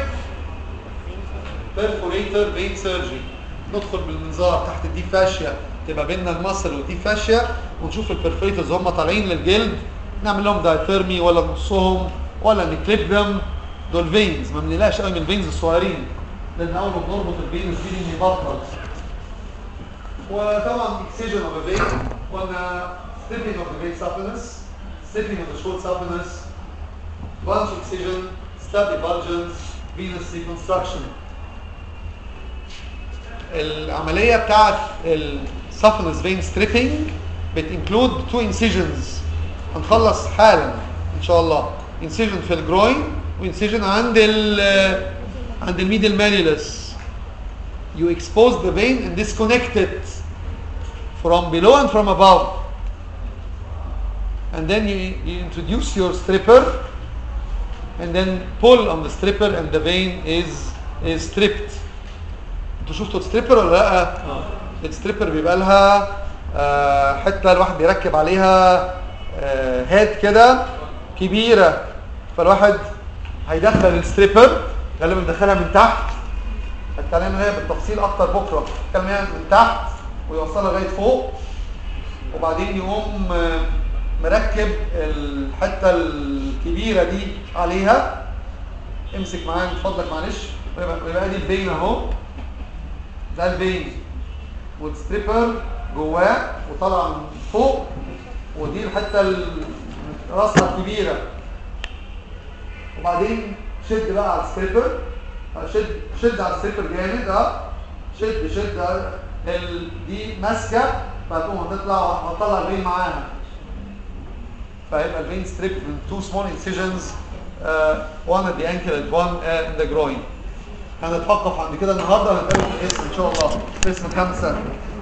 perforator vein surgery ندخل بالمنظار تحت الديب فاشيا تبقى بيننا المصل والديب فاشيا ونشوف البرفوريتورز هم طالعين للجلد نعمل لهم دايثيرمي ولا نقصهم ولا نكليب دم دول فينز ما بنقلقش قوي من الفينز الصغيرين لان اول ما بنربط الفينز دي بيبطل وطبعا اكسجن اوف فين قلنا stripping of the vein supplements stripping of the short supplements bunch excision stab evulsions venous reconstruction العملية بتاعت السفنس فين ستريبنج بتنكلود تو انسيجنز هنخلص حالا ان شاء الله انسيجن في الجروين وانسيجن عند ال عند الميدل مانيلس you expose the vein and disconnect it from below and from above and then you, you introduce your stripper and then pull on the stripper and the vein is is stripped انتوا شفتوا الستريبر ولا لا الستريبر بيبقى لها آه حته الواحد بيركب عليها آه هاد كده كبيره فالواحد هيدخل الستريبر غالبا بيدخلها من تحت هتكلم هي بالتفصيل اكتر بكره هتكلم هي من تحت ويوصلها لغايه فوق وبعدين يقوم آه مركب الحته الكبيره دي عليها امسك معايا من فضلك معلش ويبقى دي البين اهو ده البين والستريبر جواه وطالع من فوق ودي الحته راسها الكبيره وبعدين شد بقى على الستريبر شد شد على السيكل جامد اه شد شد آه. ال... دي ماسكه فتقوم هتطلع وهتطلع الفين معاها فهيبقى الفين ستريب من two small incisions uh, one at the ankle and one uh, in the groin هنتوقف عند كده النهارده هنتقابل في الاسم ان شاء الله في اسم خمسه